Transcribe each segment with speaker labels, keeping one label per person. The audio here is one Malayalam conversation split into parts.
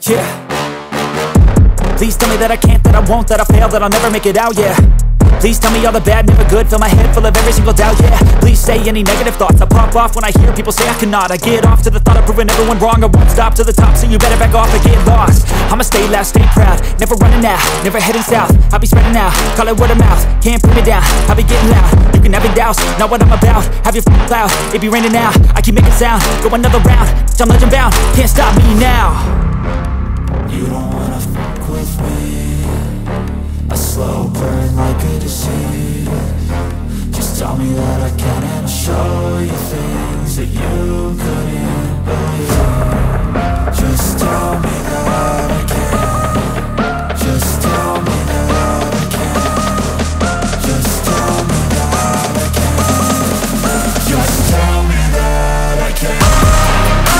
Speaker 1: Yeah. Please tell me that I can't, that I won't, that I fail, that I'll never make it out, yeah. Please tell me all the bad, never good, fill my head full of every single doubt, yeah. Please say any negative thoughts, I pop off when I hear people say I cannot. I get off to the thought of proving everyone wrong, I won't stop to the top, so you better back off and get lost. I'ma stay loud, stay proud, never running out, never heading south. I'll be spreading out, call it word of mouth, can't put me down, I'll be getting loud. You can have your doubts, not what I'm about, have your f- cloud, it be raining now. I keep making sound, go another round, I'm legend bound, can't stop me now. You don't wanna fuck with me A slow burn like a disease Just tell me that I can and I'll show you things that you couldn't believe Just tell me that I can Just tell me that I can Just tell me that I can Just tell me that I can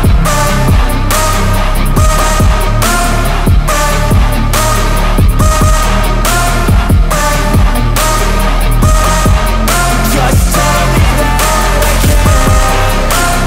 Speaker 1: Just tell me that I can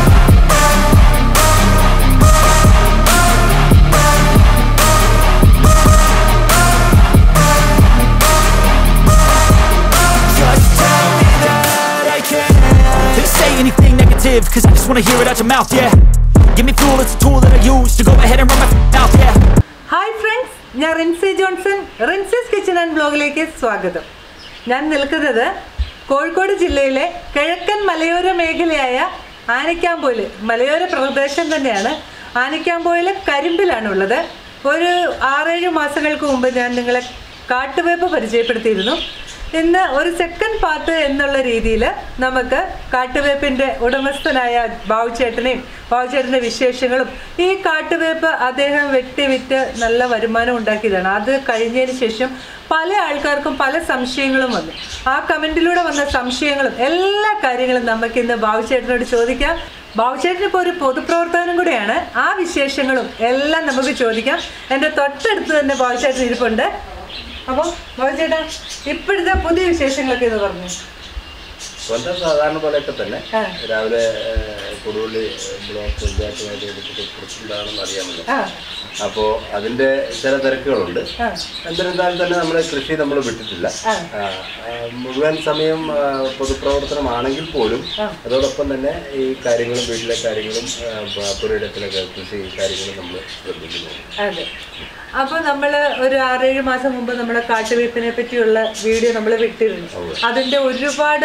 Speaker 1: Just tell me that I can Please say anything negative Cause I just wanna hear it out your mouth, yeah Give me fuel, it's a tool that I use To go ahead and run my f- mouth, yeah
Speaker 2: hi friends ഞാൻ റിൻസി ജോൺസൺ റിൻസിസ് കിച്ചൺ ആൻഡ് ബ്ലോഗിലേക്ക് സ്വാഗതം ഞാൻ നിൽക്കുന്നത് കോഴിക്കോട് ജില്ലയിലെ കിഴക്കൻ മലയോര മേഖലയായ ആനക്കാമ്പോയിൽ മലയോര പ്രദേശം തന്നെയാണ് ആനക്കാമ്പോയിലെ കരിമ്പിലാണ് ഉള്ളത് ഒരു ആറേഴ് മാസങ്ങൾക്ക് മുമ്പ് ഞാൻ നിങ്ങളെ കാട്ടുവേപ്പ് പരിചയപ്പെടുത്തിയിരുന്നു ഇന്ന് ഒരു സെക്കൻഡ് പാർട്ട് എന്നുള്ള രീതിയിൽ നമുക്ക് കാട്ടുവേപ്പിൻ്റെ ഉടമസ്ഥനായ ബാബുചേട്ടനെയും ബാബുചേട്ടൻ്റെ വിശേഷങ്ങളും ഈ കാട്ടുവേപ്പ് അദ്ദേഹം വെട്ടി വിറ്റ് നല്ല വരുമാനം ഉണ്ടാക്കിയതാണ് അത് കഴിഞ്ഞതിന് ശേഷം പല ആൾക്കാർക്കും പല സംശയങ്ങളും വന്നു ആ കമൻറ്റിലൂടെ വന്ന സംശയങ്ങളും എല്ലാ കാര്യങ്ങളും നമുക്ക് ഇന്ന് ബാബുചേട്ടനോട് ചോദിക്കാം ബാബുചേട്ടൻ ഇപ്പോൾ ഒരു പൊതുപ്രവർത്തകനും കൂടെയാണ് ആ വിശേഷങ്ങളും എല്ലാം നമുക്ക് ചോദിക്കാം എൻ്റെ തൊട്ടടുത്ത് തന്നെ ബാബുചേട്ടൻ ഇരിപ്പുണ്ട് അപ്പോൾ ചേട്ടാ ഇപ്പോഴത്തെ പുതിയ വിശേഷങ്ങളൊക്കെ ഇത് പറഞ്ഞു
Speaker 3: സ്വന്തം സാധാരണ പോലെയൊക്കെ തന്നെ
Speaker 2: ആ.
Speaker 3: രാവിലെ ഏഹ്, കൊടുവള്ളി ബ്ലോക്ക് പഞ്ചായത്തുമായിട്ട് എടുത്തിട്ട് കുറിച്ചിട്ടുണ്ടാകണമെന്ന് അറിയാമല്ലോ
Speaker 2: ആ
Speaker 3: അപ്പോൾ അതിൻ്റെ ചില തിരക്കുകളുണ്ട്
Speaker 2: ആ
Speaker 3: എന്നിരുന്നാലും തന്നെ നമ്മുടെ കൃഷി നമ്മൾ വിട്ടിട്ടില്ല
Speaker 2: ആ.
Speaker 3: ആ, ആ, മുഴുവൻ സമയം ആ, പൊതുപ്രവർത്തനമാണെങ്കിൽ പോലും അതോടൊപ്പം തന്നെ ഈ കാര്യങ്ങളും വീട്ടിലെ കാര്യങ്ങളും ആ, പ- പുരയിടത്തിലൊക്കെ കൃഷി കാര്യങ്ങളും നമ്മൾ ശ്രദ്ധിക്കുന്നുണ്ട്
Speaker 2: അതെ അപ്പൊ നമ്മൾ ഒരു ആറേഴ് മാസം മുമ്പ് നമ്മുടെ കാട്ടുവീപ്പിനെ പറ്റിയുള്ള വീഡിയോ നമ്മൾ വിട്ടിരുന്നു അതിന്റെ ഒരുപാട്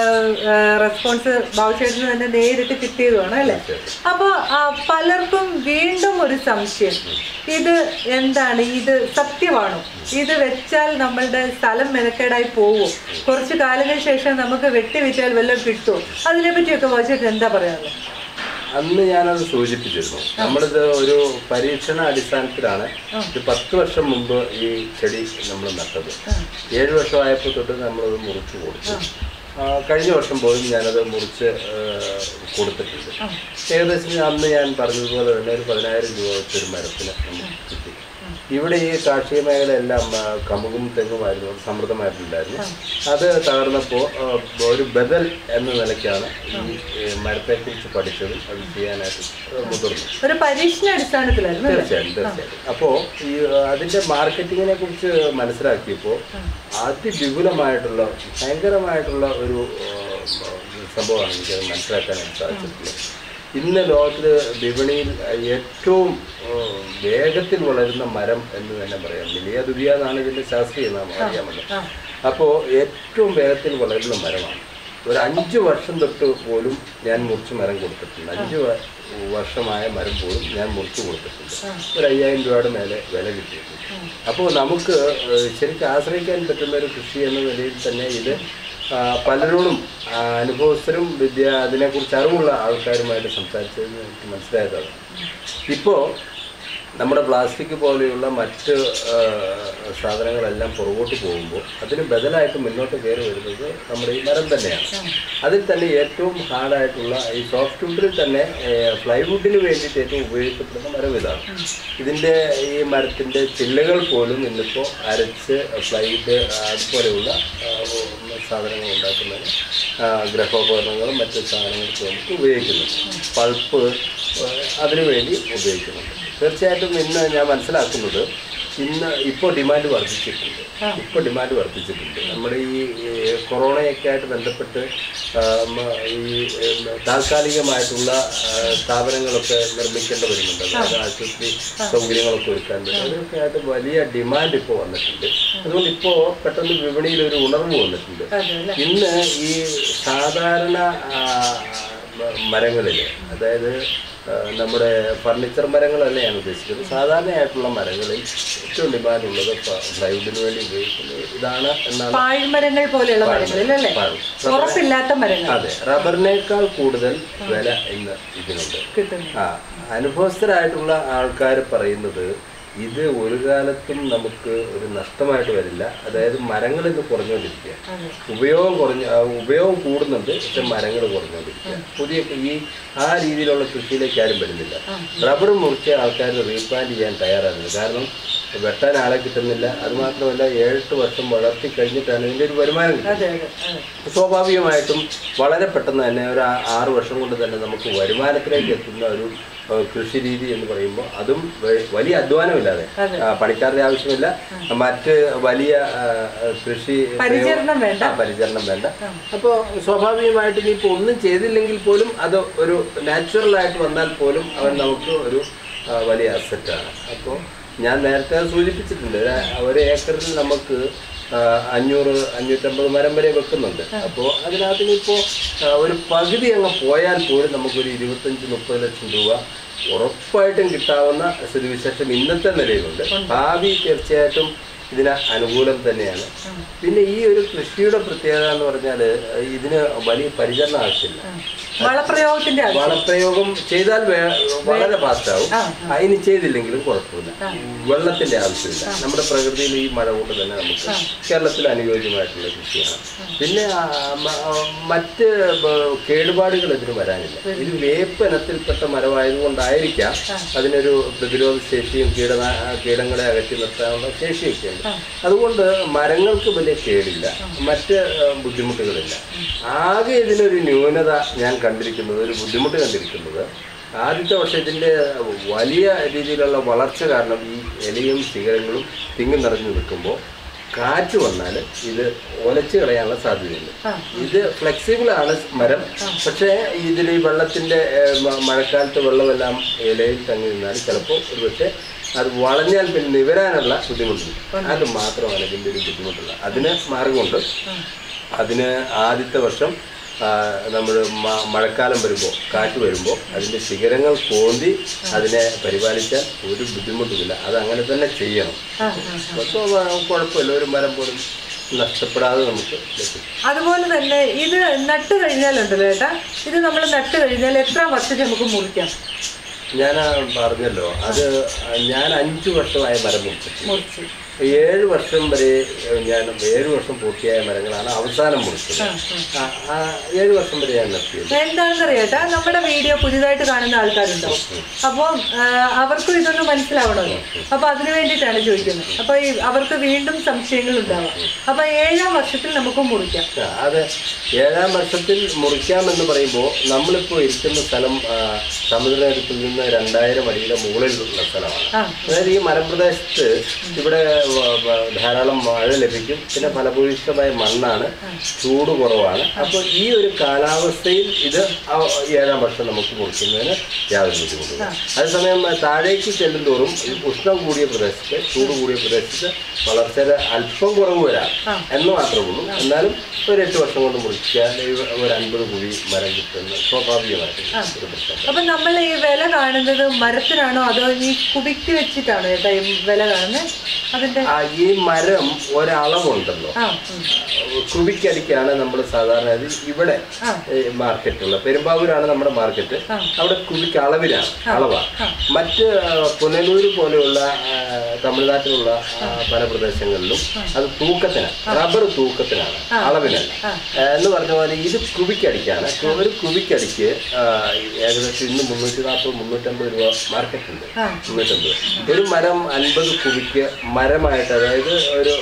Speaker 2: റെസ്പോൺസ് ബാബുചേട്ടന് തന്നെ നേരിട്ട് കിട്ടിയതുമാണ് അല്ലേ അപ്പൊ പലർക്കും വീണ്ടും ഒരു സംശയം ഇത് എന്താണ് ഇത് സത്യമാണോ ഇത് വെച്ചാൽ നമ്മളുടെ സ്ഥലം മെനക്കേടായി പോവോ കുറച്ച് കാലങ്ങൾക്ക് ശേഷം നമുക്ക് വെട്ടി വെച്ചാൽ വല്ലതും കിട്ടുമോ അതിനെ പറ്റിയൊക്കെ ബാബുചേട്ടൻ എന്താ പറയാനുള്ളത്
Speaker 3: അന്ന് ഞാനത് സൂചിപ്പിച്ചിരുന്നു നമ്മളിത് ഒരു പരീക്ഷണ അടിസ്ഥാനത്തിലാണ് ഒരു പത്ത് വർഷം മുമ്പ് ഈ ചെടി നമ്മൾ നട്ടത് ഏഴ് വർഷമായപ്പോൾ തൊട്ട് നമ്മളത് മുറിച്ച് കൊടുത്തു ആ, കഴിഞ്ഞ വർഷം പോലും ഞാനത് മുറിച്ച് ആ, കൊടുത്തിട്ടുണ്ട് ഏകദേശം അന്ന് ഞാൻ പറഞ്ഞതുപോലെ തന്നെ ഒരു പതിനായിരം രൂപ വെച്ച് ഒരു മരത്തിന് നമുക്ക് കിട്ടി ഇവിടെ ഈ കാർഷിക മേഖല എല്ലാം ആ, കമുകും തെങ്ങുമായിരുന്നു സമൃദ്ധമായിട്ടുണ്ടായിരുന്നു അത് തകർന്നപ്പോൾ ആ, ഒരു ബദൽ എന്ന നിലയ്ക്കാണ് ഈ ഏ, മരത്തെക്കുറിച്ച് പഠിച്ചതും അത് ചെയ്യാനായിട്ട് മുതിർന്നു
Speaker 2: ഒരു പരീക്ഷണ അടിസ്ഥാനത്തിലായിരുന്നു അല്ലേ
Speaker 3: തീർച്ചയായും തീർച്ചയായും അപ്പോൾ ഈ ആ, അതിന്റെ മാർക്കറ്റിങ്ങിനെ കുറിച്ച് മനസ്സിലാക്കിയപ്പോൾ അതിവിപുലമായിട്ടുള്ള ഭയങ്കരമായിട്ടുള്ള ഒരു ആ, സംഭവമാണ് എനിക്കത് മനസ്സിലാക്കാനായിട്ട് സാധിച്ചിട്ടുള്ളത് ഇന്ന് ലോകത്തിൽ വിപണിയിൽ ഏറ്റവും ആ, വേഗത്തിൽ വളരുന്ന മരം എന്ന് തന്നെ പറയാം വലിയ ദുരിയ എന്നാണ് ഇതിന്റെ ശാസ്ത്രീയ നാമം അറിയാമല്ലോ അപ്പോൾ ഏറ്റവും വേഗത്തിൽ വളരുന്ന മരമാണ് ഒരു അഞ്ച് വർഷം തൊട്ട് പോലും ഞാൻ മുറിച്ച് മരം കൊടുത്തിട്ടുണ്ട് അഞ്ച് വ- വർഷമായ മരം പോലും ഞാൻ മുറിച്ച് കൊടുത്തിട്ടുണ്ട് ഒരു അയ്യായിരം രൂപയുടെ മേലെ വില കിട്ടിയിട്ടുണ്ട് അപ്പോൾ നമുക്ക് ഏഹ്, ശരിക്കും ആശ്രയിക്കാൻ പറ്റുന്ന ഒരു കൃഷി എന്ന നിലയിൽ തന്നെ ഇത് ആ, പലരോടും ആ, അനുഭവസ്ഥരും വിദ്യ അതിനെക്കുറിച്ച് അറിവുള്ള ആൾക്കാരുമായിട്ട് സംസാരിച്ചതിന് എനിക്ക് മനസ്സിലായതാണ് ഇപ്പോൾ നമ്മുടെ പ്ലാസ്റ്റിക് പോലെയുള്ള മറ്റ് ആ, സാധനങ്ങളെല്ലാം പുറകോട്ട് പോകുമ്പോൾ അതിന് ബദലായിട്ട് മുന്നോട്ട് കയറി വരുന്നത് നമ്മുടെ ഈ മരം തന്നെയാണ് അതിൽ തന്നെ ഏറ്റവും ഹാർഡായിട്ടുള്ള ഈ സോഫ്റ്റ് വുഡിൽ തന്നെ പ്ലൈവുഡിന് വേണ്ടിയിട്ട് ഏറ്റവും ഉപയോഗിക്കപ്പെടുന്ന മരം ഇതാണ് ഇതിൻ്റെ ഈ മരത്തിൻ്റെ ചില്ലകൾ പോലും ഇന്നിപ്പോൾ അരച്ച് പ്ലൈവുഡ് അതുപോലെയുള്ള ആ, സാധനങ്ങൾ ഉണ്ടാക്കുന്നതിന് ആ, ഗ്രഹോപകരണങ്ങളും മറ്റ് സാധനങ്ങൾക്ക് നമുക്ക് ഉപയോഗിക്കുന്നുണ്ട് പൾപ്പ് അതിനു വേണ്ടി ഉപയോഗിക്കുന്നുണ്ട് തീർച്ചയായിട്ടും ഇന്ന് ഞാൻ മനസ്സിലാക്കുന്നത് ഇന്ന് ഇപ്പോൾ ഡിമാൻഡ് വർദ്ധിച്ചിട്ടുണ്ട് ഇപ്പോൾ ഡിമാൻഡ് വർദ്ധിച്ചിട്ടുണ്ട് നമ്മുടെ ഈ ഏഹ്, കൊറോണയൊക്കെ ആയിട്ട് ബന്ധപ്പെട്ട് ആ, മ- ഈ ഏഹ്, താൽക്കാലികമായിട്ടുള്ള ആ, സ്ഥാപനങ്ങളൊക്കെ നിർമ്മിക്കേണ്ടി വരുന്നുണ്ട് അതായത് ആശുപത്രി സൗകര്യങ്ങളൊക്കെ ഒരുക്കാൻ വേണ്ടി അതൊക്കെ ആയിട്ട് വലിയ ഡിമാൻഡ് ഇപ്പോൾ വന്നിട്ടുണ്ട് അതുകൊണ്ട് ഇപ്പോൾ പെട്ടെന്ന് വിപണിയിൽ ഒരു ഉണർവ് വന്നിട്ടുണ്ട്
Speaker 2: അതെ അല്ലേ
Speaker 3: ഇന്ന് ഈ സാധാരണ ആ, മ- മരങ്ങളില് അതായത് ആ, നമ്മുടെ ഫർണിച്ചർ മരങ്ങളല്ല ഞാൻ ഉദ്ദേശിക്കുന്നത് സാധാരണയായിട്ടുള്ള മരങ്ങളിൽ ഏറ്റവും ഡിമാൻഡ് ഉള്ളത് പ്ലൈവുഡിന് വേണ്ടി ഉപയോഗിക്കുന്നത് ഇതാണ് എന്നാണ്
Speaker 2: പാഴ്മരങ്ങൾ പോലെയുള്ള മരങ്ങളിൽ അല്ലേ
Speaker 3: പാഴ്.
Speaker 2: ഉറപ്പില്ലാത്ത മരങ്ങൾ
Speaker 3: അതെ റബ്ബറിനേക്കാൾ കൂടുതൽ വില ഇന്ന് ഇതിനുണ്ട്
Speaker 2: കിട്ടുന്നു
Speaker 3: ആ അനുഭവസ്ഥരായിട്ടുള്ള ആൾക്കാർ പറയുന്നത് ഇത് ഒരു കാലത്തും നമുക്ക് ഒരു നഷ്ടമായിട്ട് വരില്ല അതായത് മരങ്ങൾ ഇന്ന് കുറഞ്ഞുകൊണ്ടിരിക്കുക
Speaker 2: അതെ
Speaker 3: ഉപയോഗം കുറഞ്ഞ ആ, ഉപയോഗം കൂടുന്നുണ്ട് പക്ഷെ മരങ്ങൾ കുറഞ്ഞുകൊണ്ടിരിക്കുക പുതിയ ഈ ആ രീതിയിലുള്ള കൃഷിയിലേക്ക് ആരും വരുന്നില്ല റബ്ബർ മുറിച്ച ആൾക്കാർ റീപ്ലാന്റ് ചെയ്യാൻ തയ്യാറാകുന്നത് കാരണം വെട്ടാൻ ആളെ കിട്ടുന്നില്ല അത് മാത്രമല്ല ഏഴെട്ട് വർഷം വളർത്തി കഴിഞ്ഞിട്ടാണ് ഇതിൻ്റെ ഒരു വരുമാനം കിട്ടുന്നത്
Speaker 2: അതെ അതെ അതെ
Speaker 3: സ്വാഭാവികമായിട്ടും വളരെ പെട്ടെന്ന് തന്നെ ഒരു ആ- ആറ് വർഷം കൊണ്ട് തന്നെ നമുക്ക് വരുമാനത്തിലേക്ക് എത്തുന്ന ഒരു ആ, കൃഷി രീതി എന്ന് പറയുമ്പോൾ അതും വ- വലിയ അധ്വാനമില്ലാതെ
Speaker 2: അതെ.
Speaker 3: ആ, പണിക്കാരുടെ ആവശ്യമില്ല മറ്റ് വലിയ ആ, കൃഷി
Speaker 2: പരിചരണം വേണ്ട.
Speaker 3: ആ, പരിചരണം വേണ്ട അപ്പോൾ സ്വാഭാവികമായിട്ടും ഇനിയിപ്പോൾ ഒന്നും ചെയ്തില്ലെങ്കിൽ പോലും അത് ഒരു നാച്ചുറൽ ആയിട്ട് വന്നാൽ പോലും അവൻ നമുക്ക് ഒരു ആ, വലിയ അസറ്റാണ് അപ്പോൾ ഞാൻ നേരത്തെ അത് സൂചിപ്പിച്ചിട്ടുണ്ട് ഒരു- ഒരു ഏക്കറിൽ നമുക്ക് ആ, അഞ്ഞൂറ് അഞ്ഞൂറ്റമ്പത് മരം വരെ വെക്കുന്നുണ്ട് അപ്പോൾ അതിനകത്ത് ഇനിയിപ്പോൾ ഒരു പകുതി അങ്ങ് പോയാൽ പോലും നമുക്കൊരു ഇരുപത്തഞ്ച് മുപ്പത് ലക്ഷം രൂപ ഉറപ്പായിട്ടും കിട്ടാവുന്ന സ്ഥിതിവിശേഷം ഇന്നത്തെ നിലയിലുണ്ട് ഭാവി തീർച്ചയായിട്ടും ഇതിന് അനുകൂലം തന്നെയാണ് പിന്നെ ഈ ഒരു കൃഷിയുടെ പ്രത്യേകത എന്ന് പറഞ്ഞാൽ ഇതിന് വലിയ പരിചരണം ആവശ്യമില്ല
Speaker 2: വളപ്രയോഗത്തിന്റെ ആവശ്യം
Speaker 3: വളപ്രയോഗം ചെയ്താൽ വേ- വളരെ ഫാസ്റ്റ് ആവും
Speaker 2: ആ,
Speaker 3: അതിന് ചെയ്തില്ലെങ്കിലും കുഴപ്പമില്ല വെള്ളത്തിന്റെ ആവശ്യമില്ല നമ്മുടെ പ്രകൃതിയിൽ ഈ മഴ കൊണ്ട് തന്നെ നമുക്ക് കേരളത്തിൽ അനുയോജ്യമായിട്ടുള്ള കൃഷിയാണ് പിന്നെ ആ, മ- ആ, മറ്റ് ബ- കേടുപാടുകൾ ഇതിന് വരാനില്ല ഇത് വേപ്പ് ഇനത്തിൽപ്പെട്ട മരമായതുകൊണ്ടായിരിക്കാം അതിനൊരു പ്രതിരോധ ശേഷിയും കീട കീടങ്ങളെ അകറ്റി നിർത്താനുള്ള ശേഷിയൊക്കെ ഉണ്ട് അതുകൊണ്ട് മരങ്ങൾക്ക് വലിയ കേടില്ല മറ്റ് ആ, ബുദ്ധിമുട്ടുകളില്ല ആകെ ഇതിനൊരു ന്യൂനത ഞാൻ കണ്ടിരിക്കുന്നത് ഒരു ബുദ്ധിമുട്ട് കണ്ടിരിക്കുന്നത് ആദ്യത്തെ വർഷം ഇതിൻ്റെ വലിയ രീതിയിലുള്ള വളർച്ച കാരണം ഈ ഇലയും ശിഖരങ്ങളും തിങ്ങി നിറഞ്ഞു നിൽക്കുമ്പോൾ കാറ്റ് വന്നാൽ ഇത് ഒലച്ച് കളയാനുള്ള സാധ്യതയുണ്ട് ഇത് ഫ്ലെക്സിബിൾ ആണ് മരം പക്ഷേ ഇതിൽ ഈ വെള്ളത്തിൻ്റെ മഴക്കാലത്ത് വെള്ളമെല്ലാം ഇലയിൽ തങ്ങി നിന്നാൽ ചിലപ്പോൾ ഒരു പക്ഷേ അത് വളഞ്ഞാൽ പിന്നെ നിവരാനുള്ള ബുദ്ധിമുട്ടുണ്ട് അത് മാത്രമാണ് ഇതിൻ്റെ ഒരു ബുദ്ധിമുട്ടുള്ളത് അതിന് മാർഗമുണ്ട് അതിന് ആദ്യത്തെ വർഷം നമ്മൾ മഴക്കാലം വരുമ്പോൾ കാറ്റ് വരുമ്പോൾ അതിൻ്റെ ശിഖരങ്ങൾ കോന്തി അതിനെ പരിപാലിച്ചാൽ ഒരു ബുദ്ധിമുട്ടുമില്ല അത് അങ്ങനെ തന്നെ ചെയ്യണം അപ്പോൾ കുഴപ്പമില്ല ഒരു മരം പോലും നഷ്ടപ്പെടാതെ നമുക്ക് ലഭിക്കും
Speaker 2: അതുപോലെ തന്നെ ഇത് നട്ട് കഴിഞ്ഞാലുണ്ടല്ലോ ചേട്ടാ ഇത് നമ്മൾ നട്ട് കഴിഞ്ഞാൽ എത്ര വർഷത്തിൽ നമുക്ക് മുറിക്കാം
Speaker 3: ഞാൻ പറഞ്ഞല്ലോ അത് ഞാൻ അഞ്ചു വർഷമായ മരം മുറിച്ചിട്ടുണ്ട്
Speaker 2: മുറിച്ച്
Speaker 3: ഏഴ് വർഷം വരെ ഏഹ്, ഞാൻ ഏഴ് വർഷം പൂർത്തിയായ മരങ്ങളാണ് അവസാനം മുറിച്ചത് ആ, ആ, ഏഴ് വർഷം വരെ ഞാൻ നിർത്തിയത്
Speaker 2: എന്താണെന്ന് അറിയാട്ടാ നമ്മുടെ വീഡിയോ പുതിയതായിട്ട് കാണുന്ന ആൾക്കാരുണ്ടാവും അപ്പോൾ അവർക്കും ഇതൊന്ന് മനസ്സിലാവണമല്ലോ അപ്പൊ അതിനു വേണ്ടിയിട്ടാണ് ചോദിക്കുന്നത് അപ്പൊ ഈ അവർക്ക് വീണ്ടും സംശയങ്ങൾ ഉണ്ടാവാം അപ്പൊ ഏഴാം വർഷത്തിൽ നമുക്ക് മുറിക്കാം
Speaker 3: ആ, അത് ഏഴാം വർഷത്തിൽ മുറിക്കാമെന്ന് പറയുമ്പോൾ നമ്മളിപ്പോൾ ഇരിക്കുന്ന സ്ഥലം ആ, സമുദ്രനിരപ്പിൽ നിന്ന് രണ്ടായിരം അടിയുടെ മുകളിലുള്ള സ്ഥലമാണ്
Speaker 2: ആ
Speaker 3: അതായത് ഈ മലമ്പ്രദേശത്ത് ഇവിടെ വ- വ- ധാരാളം മഴ ലഭിക്കും പിന്നെ ഫലഭൂയിഷ്ടമായ മണ്ണാണ് ചൂട് കുറവാണ് അപ്പോൾ ഈ ഒരു കാലാവസ്ഥയിൽ ഇത് ആ ഏഴാം വർഷം നമുക്ക് മുറിക്കുന്നതിന് യാതൊരു ബുദ്ധിമുട്ടില്ല അതേസമയം താഴേക്ക് ചെല്ലും തോറും ഈ ഉഷ്ണം കൂടിയ പ്രദേശത്ത് ചൂട് കൂടിയ പ്രദേശത്ത് വളർച്ചയുടെ അല്പം കുറവ് വരാം എന്ന് മാത്രമേ ഉള്ളൂ എന്നാലും ഒരു എട്ട് വർഷം കൊണ്ട് മുറിച്ചാൽ ഈ ഒരു അൻപത് കുഴി മരം കിട്ടുന്ന സ്വാഭാവികമായിട്ട് ഒരു പ്രശ്നം
Speaker 2: അപ്പൊ നമ്മൾ ഈ വില കാണുന്നത് മരത്തിനാണോ അതോ ഈ കുബിക്ക് വെച്ചിട്ടാണോ ചേട്ടാ ഈ വില കാണുന്നത് അതിന്റെ
Speaker 3: ആ, ഈ മരം ഒരളവുണ്ടല്ലോ
Speaker 2: ആ ഉം.
Speaker 3: കുബിക്കടിക്കാണ് നമ്മൾ സാധാരണ ഇത് ഇവിടെ
Speaker 2: ആ.
Speaker 3: മാർക്കറ്റുള്ള പെരുമ്പാവൂരാണ് നമ്മുടെ മാർക്കറ്റ് അവിടെ കുബിക്ക് അളവിലാണ് അളവാണ് മറ്റ് ആ, പുനലൂര് പോലെയുള്ള ആ, തമിഴ്നാട്ടിലുള്ള ആ, പല പ്രദേശങ്ങളിലും അത് തൂക്കത്തിനാണ് റബ്ബർ തൂക്കത്തിനാണ് അളവിനല്ല ആ, എന്ന് പറഞ്ഞ പോലെ ഇത് കുബിക്കടിക്കാണ് ഒരു കുബിക്കടിക്ക് ആ, ഏകദേശം ഇന്ന് മുന്നൂറ്റി നാൽപ്പത് മുന്നൂറ്റമ്പത് രൂപ മാർക്കറ്റുണ്ട്
Speaker 2: ആ.
Speaker 3: മുന്നൂറ്റമ്പത് ഒരു മരം അൻപത് കുബിക്ക് മരം മരമായിട്ട് അതായത് ഒരു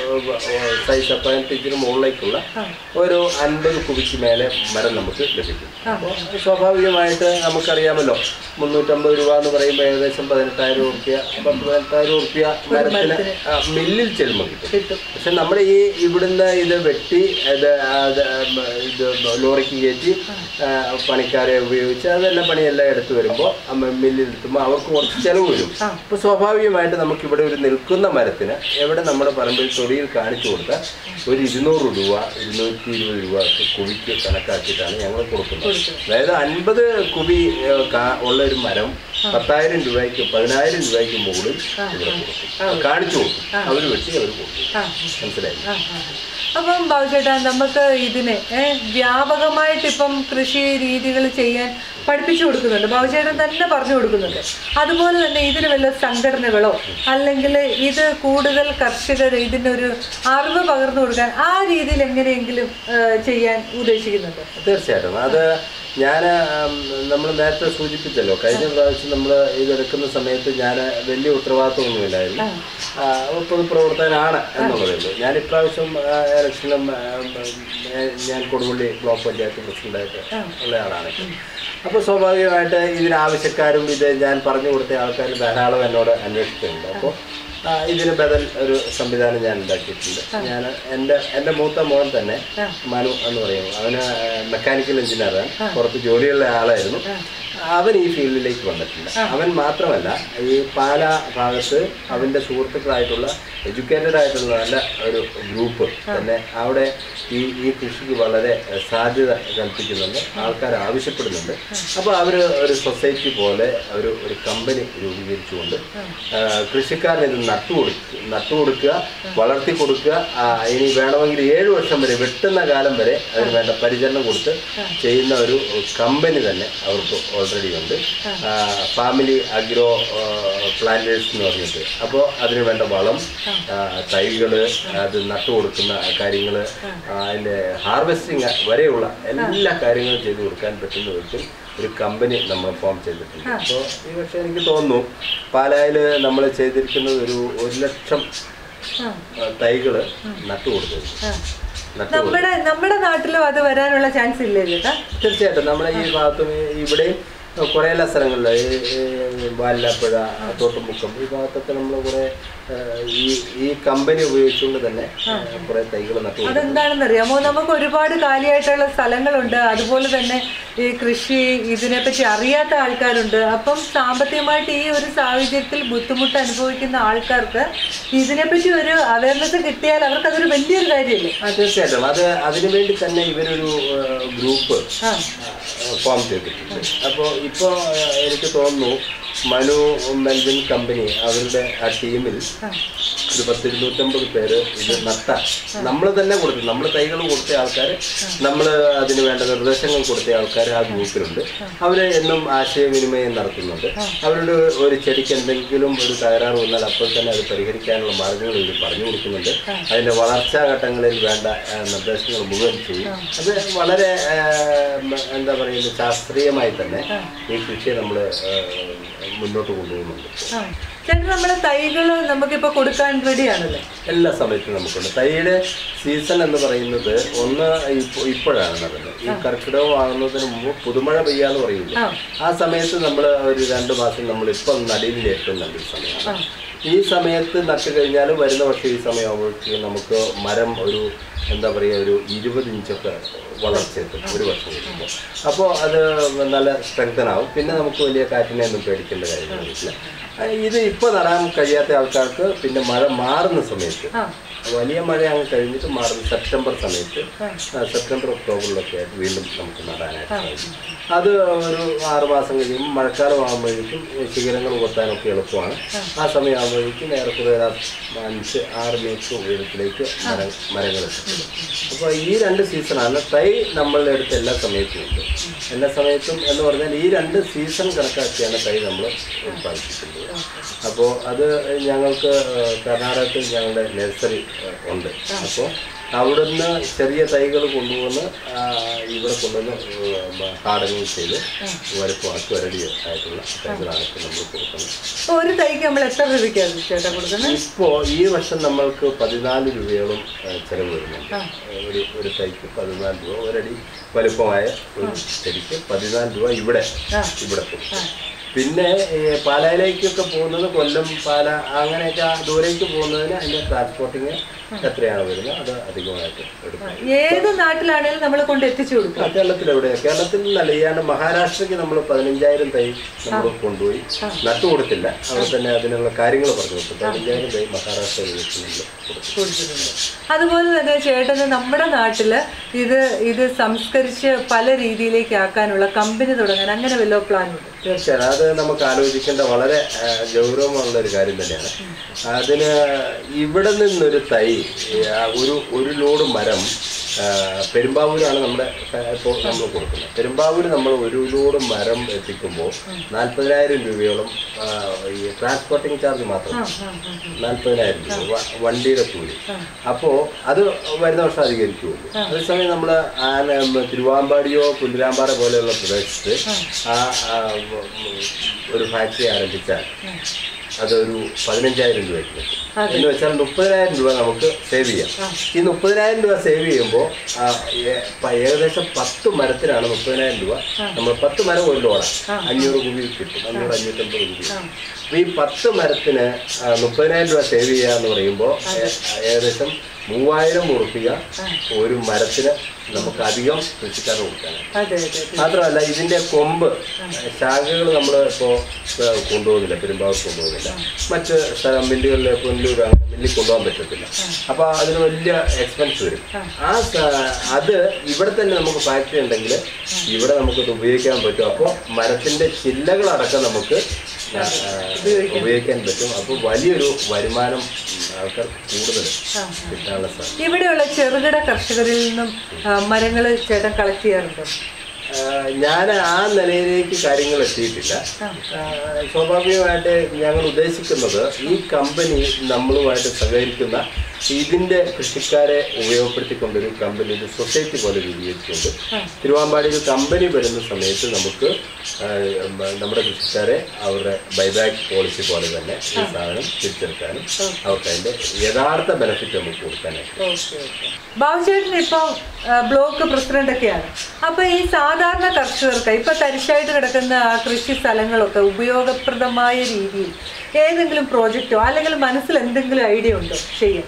Speaker 3: സൈസ് പതിനെട്ടിഞ്ചിന് മുകളിലേക്കുള്ള ഒരു അൻപത് കുബിക്ക് മേലെ മരം നമുക്ക് ലഭിക്കും അപ്പോൾ സ്വാഭാവികമായിട്ട് നമുക്കറിയാമല്ലോ മുന്നൂറ്റമ്പത് രൂപ എന്ന് പറയുമ്പോൾ ഏകദേശം പതിനെട്ടായിരം റുപ്യ പത്ത് പതിനെട്ടായിരം റുപ്യ മരത്തിന് ആ, മില്ലിൽ ചെല്ലുമ്പോൾ കിട്ടും
Speaker 2: കിട്ടും
Speaker 3: പക്ഷെ നമ്മുടെ ഈ ഇവിടുന്ന് ഇത് വെട്ടി ഇത് അത് ഇത് ലോറിക്ക് കയറ്റി ആ, പണിക്കാരെ ഉപയോഗിച്ച് അതെല്ലാം പണിയെല്ലാം എടുത്തു വരുമ്പോൾ മില്ലിൽ എത്തുമ്പോൾ അവർക്ക് കുറച്ച് ചിലവ് വരും അപ്പോൾ സ്വാഭാവികമായിട്ട് നമുക്ക് ഇവിടെ ഒരു നിൽക്കുന്ന മരത്തിന് എവിടെ നമ്മുടെ പറമ്പിൽ തൊടിയിൽ കാണിച്ചു കൊടുത്താൽ ഒരു ഇരുന്നൂറ് രൂപ ഇരുന്നൂറ്റി ഇരുപത് രൂപ ഒക്കെ കുവിക്ക് കണക്കാക്കിയിട്ടാണ് ഞങ്ങൾ കൊടുക്കുന്നത് അതായത് അൻപത് കുവി ഏ, കാ- ഉള്ള ഒരു മരം പത്തായിരം രൂപയ്ക്ക് പതിനായിരം രൂപയ്ക്ക് മുകളിൽ ഇവിടെ കൊടുക്കും കാണിച്ചു കൊടുക്കും അവർ വെട്ടി അവർ കൊടുക്കും
Speaker 2: ആ
Speaker 3: മനസ്സിലായി
Speaker 2: ആ, ആ. അപ്പം ബാബുചേട്ടാ നമുക്ക് ഇതിനെ ഏ, വ്യാപകമായിട്ട് ഇപ്പം കൃഷി രീതികൾ ചെയ്യാൻ പഠിപ്പിച്ചു കൊടുക്കുന്നുണ്ട് ബാബുചേട്ടൻ തന്നെ പറഞ്ഞു കൊടുക്കുന്നുണ്ട് അതുപോലെ തന്നെ ഇതിന് വല്ല സംഘടനകളോ അല്ലെങ്കിൽ ഇത് കൂടുതൽ കർഷകർ ഇതിനൊരു അറിവ് പകർന്നു കൊടുക്കാൻ ആ രീതിയിൽ എങ്ങനെയെങ്കിലും ഏ, ചെയ്യാൻ ഉദ്ദേശിക്കുന്നുണ്ട്
Speaker 3: തീർച്ചയായിട്ടും അത് ഞാൻ നമ്മൾ നേരത്തെ സൂചിപ്പിച്ചല്ലോ കഴിഞ്ഞ പ്രാവശ്യം നമ്മൾ ഇതെടുക്കുന്ന സമയത്ത് ഞാൻ വലിയ ഉത്തരവാദിത്വമൊന്നുമില്ലായിരുന്നു ആ, ഒരു പൊതുപ്രവർത്തകനാണ് എന്നുള്ളതേ ഉള്ളൂ ഞാൻ ഇപ്രാവശ്യം ആ, ഇലക്ഷനും ആ, ഞാൻ- ഞാൻ കൊടുവള്ളി ബ്ലോക്ക് പഞ്ചായത്ത് പ്രസിഡന്റായിട്ട് ഉള്ള ആളാണ് അപ്പോൾ സ്വാഭാവികമായിട്ട് ഇതിനാവശ്യക്കാരും ഇത് ഞാൻ പറഞ്ഞു കൊടുത്ത ആൾക്കാർ ധാരാളം എന്നോട് അന്വേഷിക്കുന്നുണ്ട് അപ്പോൾ ആ, ഇതിന് ബദൽ ഒരു സംവിധാനം ഞാൻ ഉണ്ടാക്കിയിട്ടുണ്ട് ഞാൻ എൻ്റെ എൻ്റെ മൂത്ത മോൻ തന്നെ മനു എന്ന് പറയുന്നു അവന് മെക്കാനിക്കൽ എഞ്ചിനീയറാണ് പുറത്ത് ജോലിയുള്ള ആളായിരുന്നു അവൻ ഈ ഫീൽഡിലേക്ക് വന്നിട്ടുണ്ട് അവൻ മാത്രമല്ല ഈ പാല ഭാഗത്ത് അവൻ്റെ സുഹൃത്തുക്കളായിട്ടുള്ള എഡ്യൂക്കേറ്റഡ് ആയിട്ടുള്ള നല്ല ഒരു ഗ്രൂപ്പ് തന്നെ അവിടെ ഈ ഈ കൃഷിക്ക് വളരെ സാധ്യത കൽപ്പിക്കുന്നുണ്ട് ആൾക്കാർ ആവശ്യപ്പെടുന്നുണ്ട് അപ്പോൾ അവർ ഒരു സൊസൈറ്റി പോലെ ഒരു ഒരു കമ്പനി രൂപീകരിച്ചുകൊണ്ട് ആ, കൃഷിക്കാരന് ഇത് നട്ടുകൊടുക്കുക നട്ടുകൊടുക്കുക വളർത്തി കൊടുക്കുക ആ, ഇനി വേണമെങ്കിൽ ഏഴ് വർഷം വരെ വെട്ടുന്ന കാലം വരെ അതിന് വേണ്ട പരിചരണം കൊടുത്ത് ചെയ്യുന്ന ഒരു കമ്പനി തന്നെ അവർക്ക് ഓൾറെഡി ഉണ്ട് ഫാമിലി അഗ്രോ പ്ലാന്റേഴ്സ് എന്ന് പറഞ്ഞിട്ട് അപ്പോൾ അതിന് വേണ്ട വളം തൈകൾ അത് നട്ടു കൊടുക്കുന്ന കാര്യങ്ങൾ അതിൻ്റെ ഹാർവെസ്റ്റിംഗ് വരെയുള്ള എല്ലാ കാര്യങ്ങളും ചെയ്തു കൊടുക്കാൻ പറ്റുന്ന വിധത്തിൽ ഒരു കമ്പനി നമ്മൾ ഫോം ചെയ്തിട്ടുണ്ട് അപ്പോൾ ഈ പക്ഷേ എനിക്ക് തോന്നുന്നു പാലായിൽ നമ്മൾ ചെയ്തിരിക്കുന്നത് ഒരു ഒരു ലക്ഷം
Speaker 2: ആ
Speaker 3: തൈകൾ നട്ടു കൊടുത്തു
Speaker 2: ആ
Speaker 3: നട്ടു
Speaker 2: നമ്മുടെ നമ്മുടെ നാട്ടിലും അത് വരാനുള്ള ചാൻസ് ഇല്ലേ ചേട്ടാ
Speaker 3: തീർച്ചയായിട്ടും നമ്മുടെ ഈ ഭാഗത്തും ഈ- ഇവിടെയും കുറേ എല്ലാ സ്ഥലങ്ങളിലും ഈ ഈ വാലാപ്പുഴ തോട്ടുമുക്കം ഈ ഭാഗത്തൊക്കെ നമ്മൾ കുറേ ഏഹ്, ഈ ഈ കമ്പനി ഉപയോഗിച്ചുകൊണ്ട് തന്നെ കുറേ തൈകൾ നട്ടു കൊടുക്കും.
Speaker 2: അതെന്താണെന്ന് അറിയാമോ നമുക്ക് ഒരുപാട് കാലിയായിട്ടുള്ള സ്ഥലങ്ങളുണ്ട് അതുപോലെ തന്നെ ഈ കൃഷി ഇതിനെപ്പറ്റി അറിയാത്ത ആൾക്കാരുണ്ട് അപ്പം സാമ്പത്തികമായിട്ട് ഈ ഒരു സാഹചര്യത്തിൽ ബുദ്ധിമുട്ട് അനുഭവിക്കുന്ന ആൾക്കാർക്ക് ഇതിനെപ്പറ്റി ഒരു അവയർനെസ് കിട്ടിയാൽ അവർക്ക് അതൊരു വലിയൊരു കാര്യമല്ലേ
Speaker 3: ആ തീർച്ചയായിട്ടും അത് അതിനു വേണ്ടി തന്നെ ഇവരൊരു ഏഹ്, ഗ്രൂപ്പ്
Speaker 2: ആ
Speaker 3: ഫോം ചെയ്തിട്ടുണ്ട് അപ്പോൾ ഇപ്പോൾ എനിക്ക് തോന്നുന്നു മനു മെൽബിൻ കമ്പനി അവരുടെ ആ ടീമിൽ ഒരു പത്ത് ഇരുന്നൂറ്റമ്പത് പേര് ഇത് നട്ട നമ്മൾ തന്നെ കൊടുത്തു നമ്മൾ തൈകൾ കൊടുത്ത ആൾക്കാർ നമ്മൾ അതിന് വേണ്ട നിർദ്ദേശങ്ങൾ കൊടുത്ത ആൾക്കാർ ആ ഗ്രൂപ്പിലുണ്ട് അവർ എന്നും ആശയവിനിമയം നടത്തുന്നുണ്ട് അവരുടെ ഒരു ചെടിക്ക് എന്തെങ്കിലും ഒരു തകരാറ് വന്നാൽ അപ്പോൾ തന്നെ അത് പരിഹരിക്കാനുള്ള മാർഗ്ഗങ്ങൾ ഇവർ പറഞ്ഞു കൊടുക്കുന്നുണ്ട് അതിൻ്റെ വളർച്ചാ ഘട്ടങ്ങളിൽ വേണ്ട ആ, നിർദ്ദേശങ്ങൾ മുഴുവൻ ചെയ്യും അത് വളരെ ആ, മ- എന്താ പറയുന്നത് ശാസ്ത്രീയമായി തന്നെ ഈ കൃഷിയെ നമ്മൾ മുന്നോട്ട് കൊണ്ടുപോകുന്നുണ്ട്
Speaker 2: ആ ചേട്ടൻ നമ്മളെ തൈകൾ നമുക്കിപ്പോൾ കൊടുക്കാൻ റെഡിയാണല്ലേ
Speaker 3: എല്ലാ സമയത്തും നമുക്കുണ്ട് തൈയുടെ സീസൺ എന്ന് പറയുന്നത് ഒന്ന് ഇപ്പോ ഇപ്പോഴാണ് നടന്നത് ഈ കർക്കിടകം ആകുന്നതിന് മുമ്പ് പുതുമഴ പെയ്യാന്ന് പറയില്ല
Speaker 2: ആ.
Speaker 3: ആ സമയത്ത് നമ്മൾ ഒരു രണ്ട് മാസം നമ്മൾ ഇപ്പം നടിയിൽ ഏറ്റവും നല്ലൊരു സമയമാണ് ഈ സമയത്ത് നട്ടു കഴിഞ്ഞാൽ വരുന്ന വർഷം ഈ സമയമാകുമ്പോഴേക്കും നമുക്ക് മരം ഒരു എന്താ പറയുക ഒരു ഇരുപത് ഇഞ്ചൊക്കെ വളർച്ചയെത്തും ഒരു വർഷം കഴിയുമ്പോൾ അപ്പോൾ അത് നല്ല സ്ട്രെങ്തൻ ആവും പിന്നെ നമുക്ക് വലിയ കാറ്റിനെ ഒന്നും പേടിക്കേണ്ട കാര്യങ്ങളൊന്നുമില്ല ആ, ഇത് ഇപ്പോൾ നടാൻ കഴിയാത്ത ആൾക്കാർക്ക് പിന്നെ മഴ മാറുന്ന സമയത്ത്
Speaker 2: ആ
Speaker 3: വലിയ മഴ അങ്ങ് കഴിഞ്ഞിട്ട് മാറുന്ന സെപ്റ്റംബർ സമയത്ത് ആ, സെപ്റ്റംബർ ഒക്ടോബറിലൊക്കെ ആയിട്ട് വീണ്ടും നമുക്ക് നടാനായിട്ട് സാധിക്കും അത് ഒരു ആറ് മാസം കഴിയുമ്പോൾ മഴക്കാലം ആകുമ്പോഴേക്കും ഈ ശിഖരങ്ങൾ കൊത്താനൊക്കെ എളുപ്പമാണ് ആ സമയം ആകുമ്പോഴേക്കും ഏറെക്കുറെ ഒരു അഞ്ച് ആറ് മീറ്റർ ഉയരത്തിലേക്ക് മരം മരങ്ങൾ എത്തിക്കും അപ്പോൾ ഈ രണ്ട് സീസണാണ് തൈ നമ്മളുടെ അടുത്ത് എല്ലാ സമയത്തും ഉണ്ട് എല്ലാ സമയത്തും എന്ന് പറഞ്ഞാൽ ഈ രണ്ട് സീസൺ കണക്കാക്കിയാണ് തൈ നമ്മൾ ഉത്പാദിപ്പിക്കുന്നത് അപ്പോൾ അത് ഞങ്ങൾക്ക് ഏഹ്, കർണാടകത്തിൽ ഞങ്ങളുടെ നഴ്സറി ഏഹ്, ഉണ്ട് അപ്പോൾ അവിടുന്ന് ചെറിയ തൈകൾ കൊണ്ടുവന്ന് ആ, ഇവിടെ കൊണ്ടുവന്ന് ഹാർഡനിങ് ചെയ്ത് വലുപ്പമാക്കി വരടി ആയിട്ടുള്ള തൈകളാണ് ഇപ്പോൾ നമ്മൾ കൊടുക്കുന്നത്
Speaker 2: അപ്പൊ ഒരു തൈക്ക് നമ്മൾ എത്ര രൂപയ്ക്കാണ് ചേട്ടാ കൊടുക്കുന്നത്
Speaker 3: ഇപ്പോൾ ഈ വർഷം നമ്മൾക്ക് പതിനാല് രൂപയോളം ആ, ചെലവ് വരുന്നുണ്ട് ഒരു ഒരു തൈക്ക് പതിനാല് രൂപ ഒരടി വലുപ്പമായ ഒരു ചെടിക്ക് പതിനാല് രൂപ ഇവിടെ ഇവിടെ കൊടുക്കും പിന്നെ ഈ പാലായിലേക്കൊക്കെ പോകുന്നത് കൊല്ലം പാല അങ്ങനെയൊക്കെ ആ ദൂരേക്ക് പോകുന്നതിന് അതിൻ്റെ ട്രാൻസ്പോർട്ടിങ് എത്രയാണ് വരുന്നത് അത് അധികമായിട്ട് എടുക്കും
Speaker 2: ഏത് നാട്ടിലാണെങ്കിലും നമ്മൾ കൊണ്ട് എത്തിച്ചു കൊടുക്കും
Speaker 3: ആ, കേരളത്തിൽ എവിടെ കേരളത്തിൽ നിന്നല്ല ചെയ്യാണ്ട് മഹാരാഷ്ട്രയ്ക്ക് നമ്മൾ പതിനഞ്ചായിരം തൈ നമ്മൾ കൊണ്ടുപോയി നട്ടു കൊടുത്തില്ല അവിടെ തന്നെ അതിനുള്ള കാര്യങ്ങൾ പറഞ്ഞു കൊടുത്തു പതിനഞ്ചായിരം തൈ മഹാരാഷ്ട്ര യൂണിവേഴ്സിറ്റി നമ്മൾ കൊടുത്തു
Speaker 2: കൊടുത്തിട്ടുണ്ട് അതുപോലെ തന്നെ ചേട്ടന് നമ്മുടെ നാട്ടില് ഇത് ഇത് സംസ്കരിച്ച് പല രീതിയിലേക്ക് ആക്കാനുള്ള കമ്പനി തുടങ്ങാൻ അങ്ങനെ വല്ല പ്ലാൻ ഉണ്ട്
Speaker 3: തീർച്ചയായും അത് നമുക്ക് ആലോചിക്കേണ്ട വളരെ ആ, ഗൗരവമുള്ള ഒരു കാര്യം തന്നെയാണ് അതിന് ഇവിടെ നിന്നൊരു തൈ ആ, ഒരു ഒരു ലോഡ് മരം ആ, പെരുമ്പാവൂരാണ് നമ്മുടെ ഇപ്പോൾ നമ്മൾ കൊടുക്കുന്നത് പെരുമ്പാവൂർ നമ്മൾ ഒരു ലോഡ് മരം എത്തിക്കുമ്പോൾ നാൽപ്പതിനായിരം രൂപയോളം ആ, ഈ ട്രാൻസ്പോർട്ടിങ് ചാർജ് മാത്രം നാൽപ്പതിനായിരം രൂപ വ- വണ്ടിയുടെ കൂലി അപ്പോൾ അത് വരുന്ന വർഷം അധികരിക്കുള്ളൂ അതേസമയം നമ്മൾ തിരുവാമ്പാടിയോ പുല്ലുരാമ്പാറ പോലെയുള്ള പ്രദേശത്ത് ആ ആ, ഉം, ഒരു ഫാക്ടറി ആരംഭിച്ചാൽ അതൊരു പതിനഞ്ചായിരം രൂപയ്ക്ക് കിട്ടും എന്ന് വെച്ചാൽ മുപ്പതിനായിരം രൂപ നമുക്ക് സേവ് ചെയ്യാം ഈ മുപ്പതിനായിരം രൂപ സേവ് ചെയ്യുമ്പോൾ ആ, ഏ- പ- ഏകദേശം പത്ത് മരത്തിനാണ് മുപ്പതിനായിരം രൂപ നമ്മൾ പത്ത് മരം ഒരു ലോഡാണ് അഞ്ഞൂറ് കുവി കിട്ടും അഞ്ഞൂറ് അഞ്ഞൂറ്റമ്പത് കുവി അപ്പൊ ഈ പത്ത് മരത്തിന് ആ, മുപ്പതിനായിരം രൂപ സേവ് ചെയ്യുക എന്ന് പറയുമ്പോൾ ഏ- ഏകദേശം മൂവായിരം ഉറുപ്പിക ഒരു മരത്തിന് നമുക്ക് അധികം കൃഷിക്കാരന് കൊടുക്കാനാണ്
Speaker 2: അതെ അതെ അതെ
Speaker 3: മാത്രമല്ല ഇതിന്റെ കൊമ്പ് ശാഖകൾ നമ്മൾ ഇപ്പോൾ കൊണ്ടുപോകുന്നില്ല പെരുമ്പാവൂർ കൊണ്ടുപോകുന്നില്ല മറ്റ് സ്ഥലം മില്ലുകളിൽ പുല്ലൂർ അങ്ങനെ മില്ലിൽ കൊണ്ടുപോകാൻ പറ്റത്തില്ല അപ്പോൾ അതിന് വലിയ എക്സ്പെൻസ് വരും ആ സ- അത് ഇവിടെ തന്നെ നമുക്ക് ഫാക്ടറി ഉണ്ടെങ്കിൽ ഇവിടെ നമുക്കത് ഉപയോഗിക്കാൻ പറ്റും അപ്പോൾ മരത്തിന്റെ ചില്ലകളടക്കം നമുക്ക് ആ, ഉപയോഗിക്കാൻ പറ്റും അപ്പോൾ വലിയൊരു വരുമാനം ആൾക്കാർക്ക് കൂടുതൽ കിട്ടാനുള്ള സാധ്യത
Speaker 2: ഇവിടെയുള്ള ചെറുകിട കർഷകരിൽ നിന്നും മരങ്ങൾ ചേട്ടൻ കളക്ട് ചെയ്യാറുണ്ടോ
Speaker 3: ഞാൻ ആ നിലയിലേക്ക് കാര്യങ്ങൾ എത്തിയിട്ടില്ല ആ, സ്വാഭാവികമായിട്ട് ഞങ്ങൾ ഉദ്ദേശിക്കുന്നത് ഈ കമ്പനി നമ്മളുമായിട്ട് സഹകരിക്കുന്ന ഇതിന്റെ കൃഷിക്കാരെ ഉപയോഗപ്പെടുത്തിക്കൊണ്ടൊരു കമ്പനി ഒരു സൊസൈറ്റി പോലെ രൂപീകരിച്ചുകൊണ്ട് തിരുവാമ്പാടിയിൽ കമ്പനി വരുന്ന സമയത്ത് നമുക്ക് ആ, ഉം, നമ്മുടെ കൃഷിക്കാരെ അവരുടെ ബൈബാക്ക് പോളിസി പോലെ തന്നെ ഈ സാധനം തിരിച്ചെടുക്കാനും അവർക്ക് അതിന്റെ യഥാർത്ഥ ബെനിഫിറ്റ് നമുക്ക് കൊടുക്കാനായിട്ട്
Speaker 2: ബാബുചേട്ടൻ ഇപ്പോൾ ബ്ലോക്ക് പ്രസിഡന്റ് ഒക്കെയാണ് അപ്പൊ ഈ സാധാരണ കർഷകർക്ക് ഇപ്പൊ തരിശായിട്ട് കിടക്കുന്ന ആ കൃഷി സ്ഥലങ്ങളൊക്കെ ഉപയോഗപ്രദമായ രീതിയിൽ ഏതെങ്കിലും പ്രോജക്റ്റോ അല്ലെങ്കിൽ മനസ്സിൽ എന്തെങ്കിലും ഐഡിയ ഉണ്ടോ ചെയ്യാൻ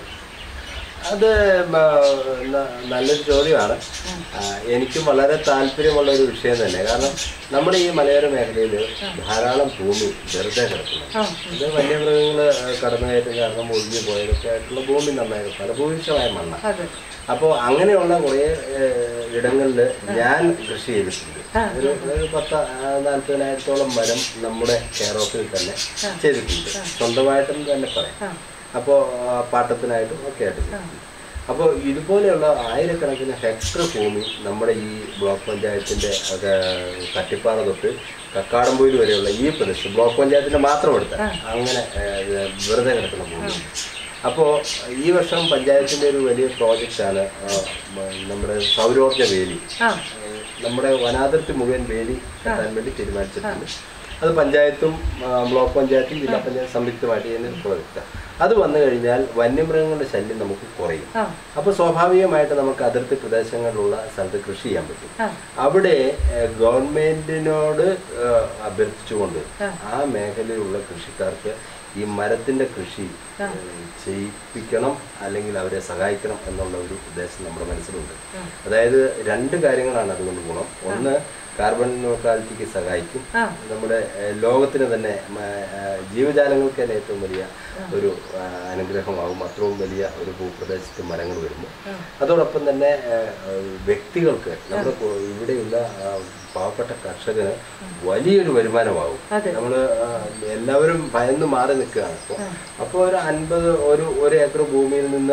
Speaker 3: അത് മ- ന- നല്ലൊരു ചോദ്യമാണ് ആ, എനിക്കും വളരെ താല്പര്യമുള്ള ഒരു വിഷയം തന്നെ കാരണം നമ്മുടെ ഈ മലയോര മേഖലയിൽ ധാരാളം ഭൂമി വെറുതെ കിടക്കുന്നു
Speaker 2: ആ.
Speaker 3: ഇത് വന്യമൃഗങ്ങൾ കടന്നുകയറ്റം കാരണം ഒഴിഞ്ഞു പോയതൊക്കെ ആയിട്ടുള്ള ഭൂമി നന്നായി ഫലഭൂയിഷ്ടമായ മണ്ണാണ്
Speaker 2: അതെ
Speaker 3: അപ്പോൾ അങ്ങനെയുള്ള കുറേ ഇടങ്ങളിൽ ഞാൻ കൃഷി ചെയ്തിട്ടുണ്ട് ഒരു ഒരു പത്ത് ആ, നാൽപ്പതിനായിരത്തോളം മരം നമ്മുടെ കെയർ ഓഫിൽ തന്നെ ചെയ്തിട്ടുണ്ട് സ്വന്തമായിട്ടും തന്നെ പറയാം അപ്പോൾ പാട്ടത്തിനായിട്ടും ഒക്കെ ആയിട്ട് ചെയ്തിട്ടുണ്ട്. അപ്പോൾ ഇതുപോലെയുള്ള ആയിരക്കണക്കിന് ഹെക്ടർ ഭൂമി നമ്മുടെ ഈ ബ്ലോക്ക് പഞ്ചായത്തിൻ്റെ ഒക്കെ കട്ടിപ്പാറ തൊട്ട് കക്കാടംപൊയിൽ വരെയുള്ള ഈ പ്രദേശം ബ്ലോക്ക് പഞ്ചായത്തിൻ്റെ മാത്രം എടുത്ത അങ്ങനെ ഏഹ്, വെറുതെ കിടക്കുന്ന ഭൂമി അപ്പോൾ ഈ വർഷം പഞ്ചായത്തിൻ്റെ ഒരു വലിയ പ്രോജക്റ്റാണ് നമ്മുടെ സൗരോർജ്ജ വേലി
Speaker 2: ആ
Speaker 3: ഏഹ്, നമ്മുടെ വനാതിർത്തി മുഴുവൻ വേലി കെട്ടാൻ വേണ്ടി തീരുമാനിച്ചിട്ടുണ്ട് അത് പഞ്ചായത്തും ആ, ബ്ലോക്ക് പഞ്ചായത്തും ജില്ലാ പഞ്ചായത്ത് സംയുക്തമായിട്ട് ചെയ്യുന്ന ഒരു പ്രോജക്റ്റാണ് അത് വന്നു കഴിഞ്ഞാൽ വന്യമൃഗങ്ങളുടെ ശല്യം നമുക്ക് കുറയും
Speaker 2: ആ
Speaker 3: അപ്പോൾ സ്വാഭാവികമായിട്ട് നമുക്ക് അതിർത്തി പ്രദേശങ്ങളിലുള്ള സ്ഥലത്ത് കൃഷി ചെയ്യാൻ പറ്റും
Speaker 2: ആ
Speaker 3: അവിടെ ഏഹ്, ഗവൺമെന്റിനോട് ഏഹ്, അഭ്യർത്ഥിച്ചുകൊണ്ട്
Speaker 2: ആ.
Speaker 3: ആ മേഖലയിലുള്ള കൃഷിക്കാർക്ക് ഈ മരത്തിന്റെ കൃഷി ഏഹ്, ചെയ്യിപ്പിക്കണം അല്ലെങ്കിൽ അവരെ സഹായിക്കണം എന്നുള്ള ഒരു ഉദ്ദേശം നമ്മുടെ മനസ്സിലുണ്ട് അതായത് രണ്ട് കാര്യങ്ങളാണ് അതുകൊണ്ട് ഗുണം ഒന്ന് കാർബൺ ന്യൂട്രാലിറ്റിക്ക് സഹായിക്കും
Speaker 2: ആ.
Speaker 3: നമ്മുടെ ഏഹ്, ലോകത്തിന് തന്നെ മ, ഏഹ്, ജീവജാലങ്ങൾക്ക് തന്നെ ഏറ്റവും വലിയ ഒരു ആ, അനുഗ്രഹമാകും അത്രയും വലിയ ഒരു ഭൂപ്രദേശത്ത് മരങ്ങൾ വരുമ്പോൾ അതോടൊപ്പം തന്നെ ഏഹ്, ഏഹ്, വ്യക്തികൾക്ക് നമ്മുടെ കു- ഇവിടെയുള്ള ആ, പാവപ്പെട്ട കർഷകന് വലിയൊരു വരുമാനമാകും
Speaker 2: അതെ.
Speaker 3: നമ്മൾ എല്ലാവരും ഭയന്ന് മാറി നിൽക്കുകയാണ് അപ്പോൾ അപ്പോൾ ഒരു അൻപത് ഒരു ഒരു ഏക്കർ ഭൂമിയിൽ നിന്ന്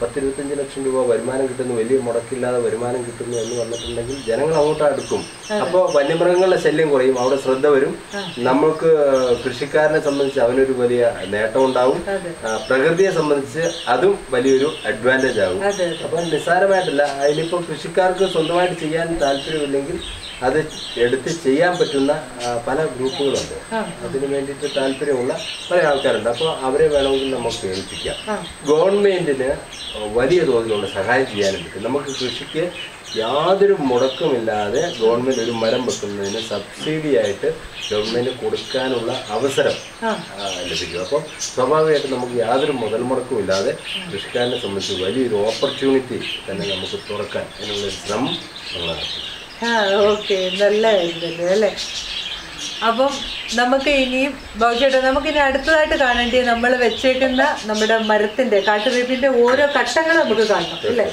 Speaker 3: പത്തിരുപത്തഞ്ച് ലക്ഷം രൂപ വരുമാനം കിട്ടുന്നു വലിയ മുടക്കില്ലാതെ വരുമാനം കിട്ടുന്നു എന്ന് പറഞ്ഞിട്ടുണ്ടെങ്കിൽ ജനങ്ങൾ അങ്ങോട്ട് അടുക്കും അപ്പോൾ വന്യമൃഗങ്ങളുടെ ശല്യം കുറയും അവിടെ ശ്രദ്ധ വരും നമ്മൾക്ക് കൃഷിക്കാരനെ സംബന്ധിച്ച് അവനൊരു വലിയ നേട്ടം ഉണ്ടാവും ആ, പ്രകൃതിയെ സംബന്ധിച്ച് അതും വലിയൊരു അഡ്വാൻറ്റേജ് ആകും
Speaker 2: അതെ
Speaker 3: അപ്പം നിസ്സാരമായിട്ടില്ല അതിലിപ്പോൾ കൃഷിക്കാർക്ക് സ്വന്തമായിട്ട് ചെയ്യാൻ താല്പര്യമില്ലെങ്കിൽ അത് എടുത്ത് ചെയ്യാൻ പറ്റുന്ന ആ, പല ഗ്രൂപ്പുകളുണ്ട് അതിന് വേണ്ടിയിട്ട് താല്പര്യമുള്ള പല ആൾക്കാരുണ്ട് അപ്പോൾ അവരെ വേണമെങ്കിൽ നമുക്ക് ഏൽപ്പിക്കാം ഗവൺമെന്റിന് വലിയ തോതിലുള്ള സഹായം ചെയ്യാനും പറ്റും നമുക്ക് കൃഷിക്ക് യാതൊരു മുടക്കമില്ലാതെ ഗവൺമെന്റ് ഒരു മരം വെക്കുന്നതിന് സബ്സിഡി ആയിട്ട് ഗവൺമെന്റ് കൊടുക്കാനുള്ള അവസരം ആ, ലഭിക്കും അപ്പോൾ സ്വാഭാവികമായിട്ടും നമുക്ക് യാതൊരു മുതൽ മുടക്കവും ഇല്ലാതെ കൃഷിക്കാരനെ സംബന്ധിച്ച് വലിയൊരു ഓപ്പർച്യൂണിറ്റി തന്നെ നമുക്ക് തുറക്കാൻ അതിനുള്ള ഒരു ശ്രമം നമ്മൾ നടത്തും
Speaker 2: ആ ഓക്കെ നല്ല ഇതല്ലേ അല്ലേ അപ്പം നമുക്ക് ഇനിയും ബഹുശേട്ടാ നമുക്ക് ഇനി അടുത്തതായിട്ട് കാണേണ്ടത് നമ്മൾ വെച്ചേക്കുന്ന നമ്മുടെ മരത്തിന്റെ കാട്ടുവേപ്പിന്റെ ഓരോ ഘട്ടങ്ങൾ നമുക്ക് കാണണം അല്ലേ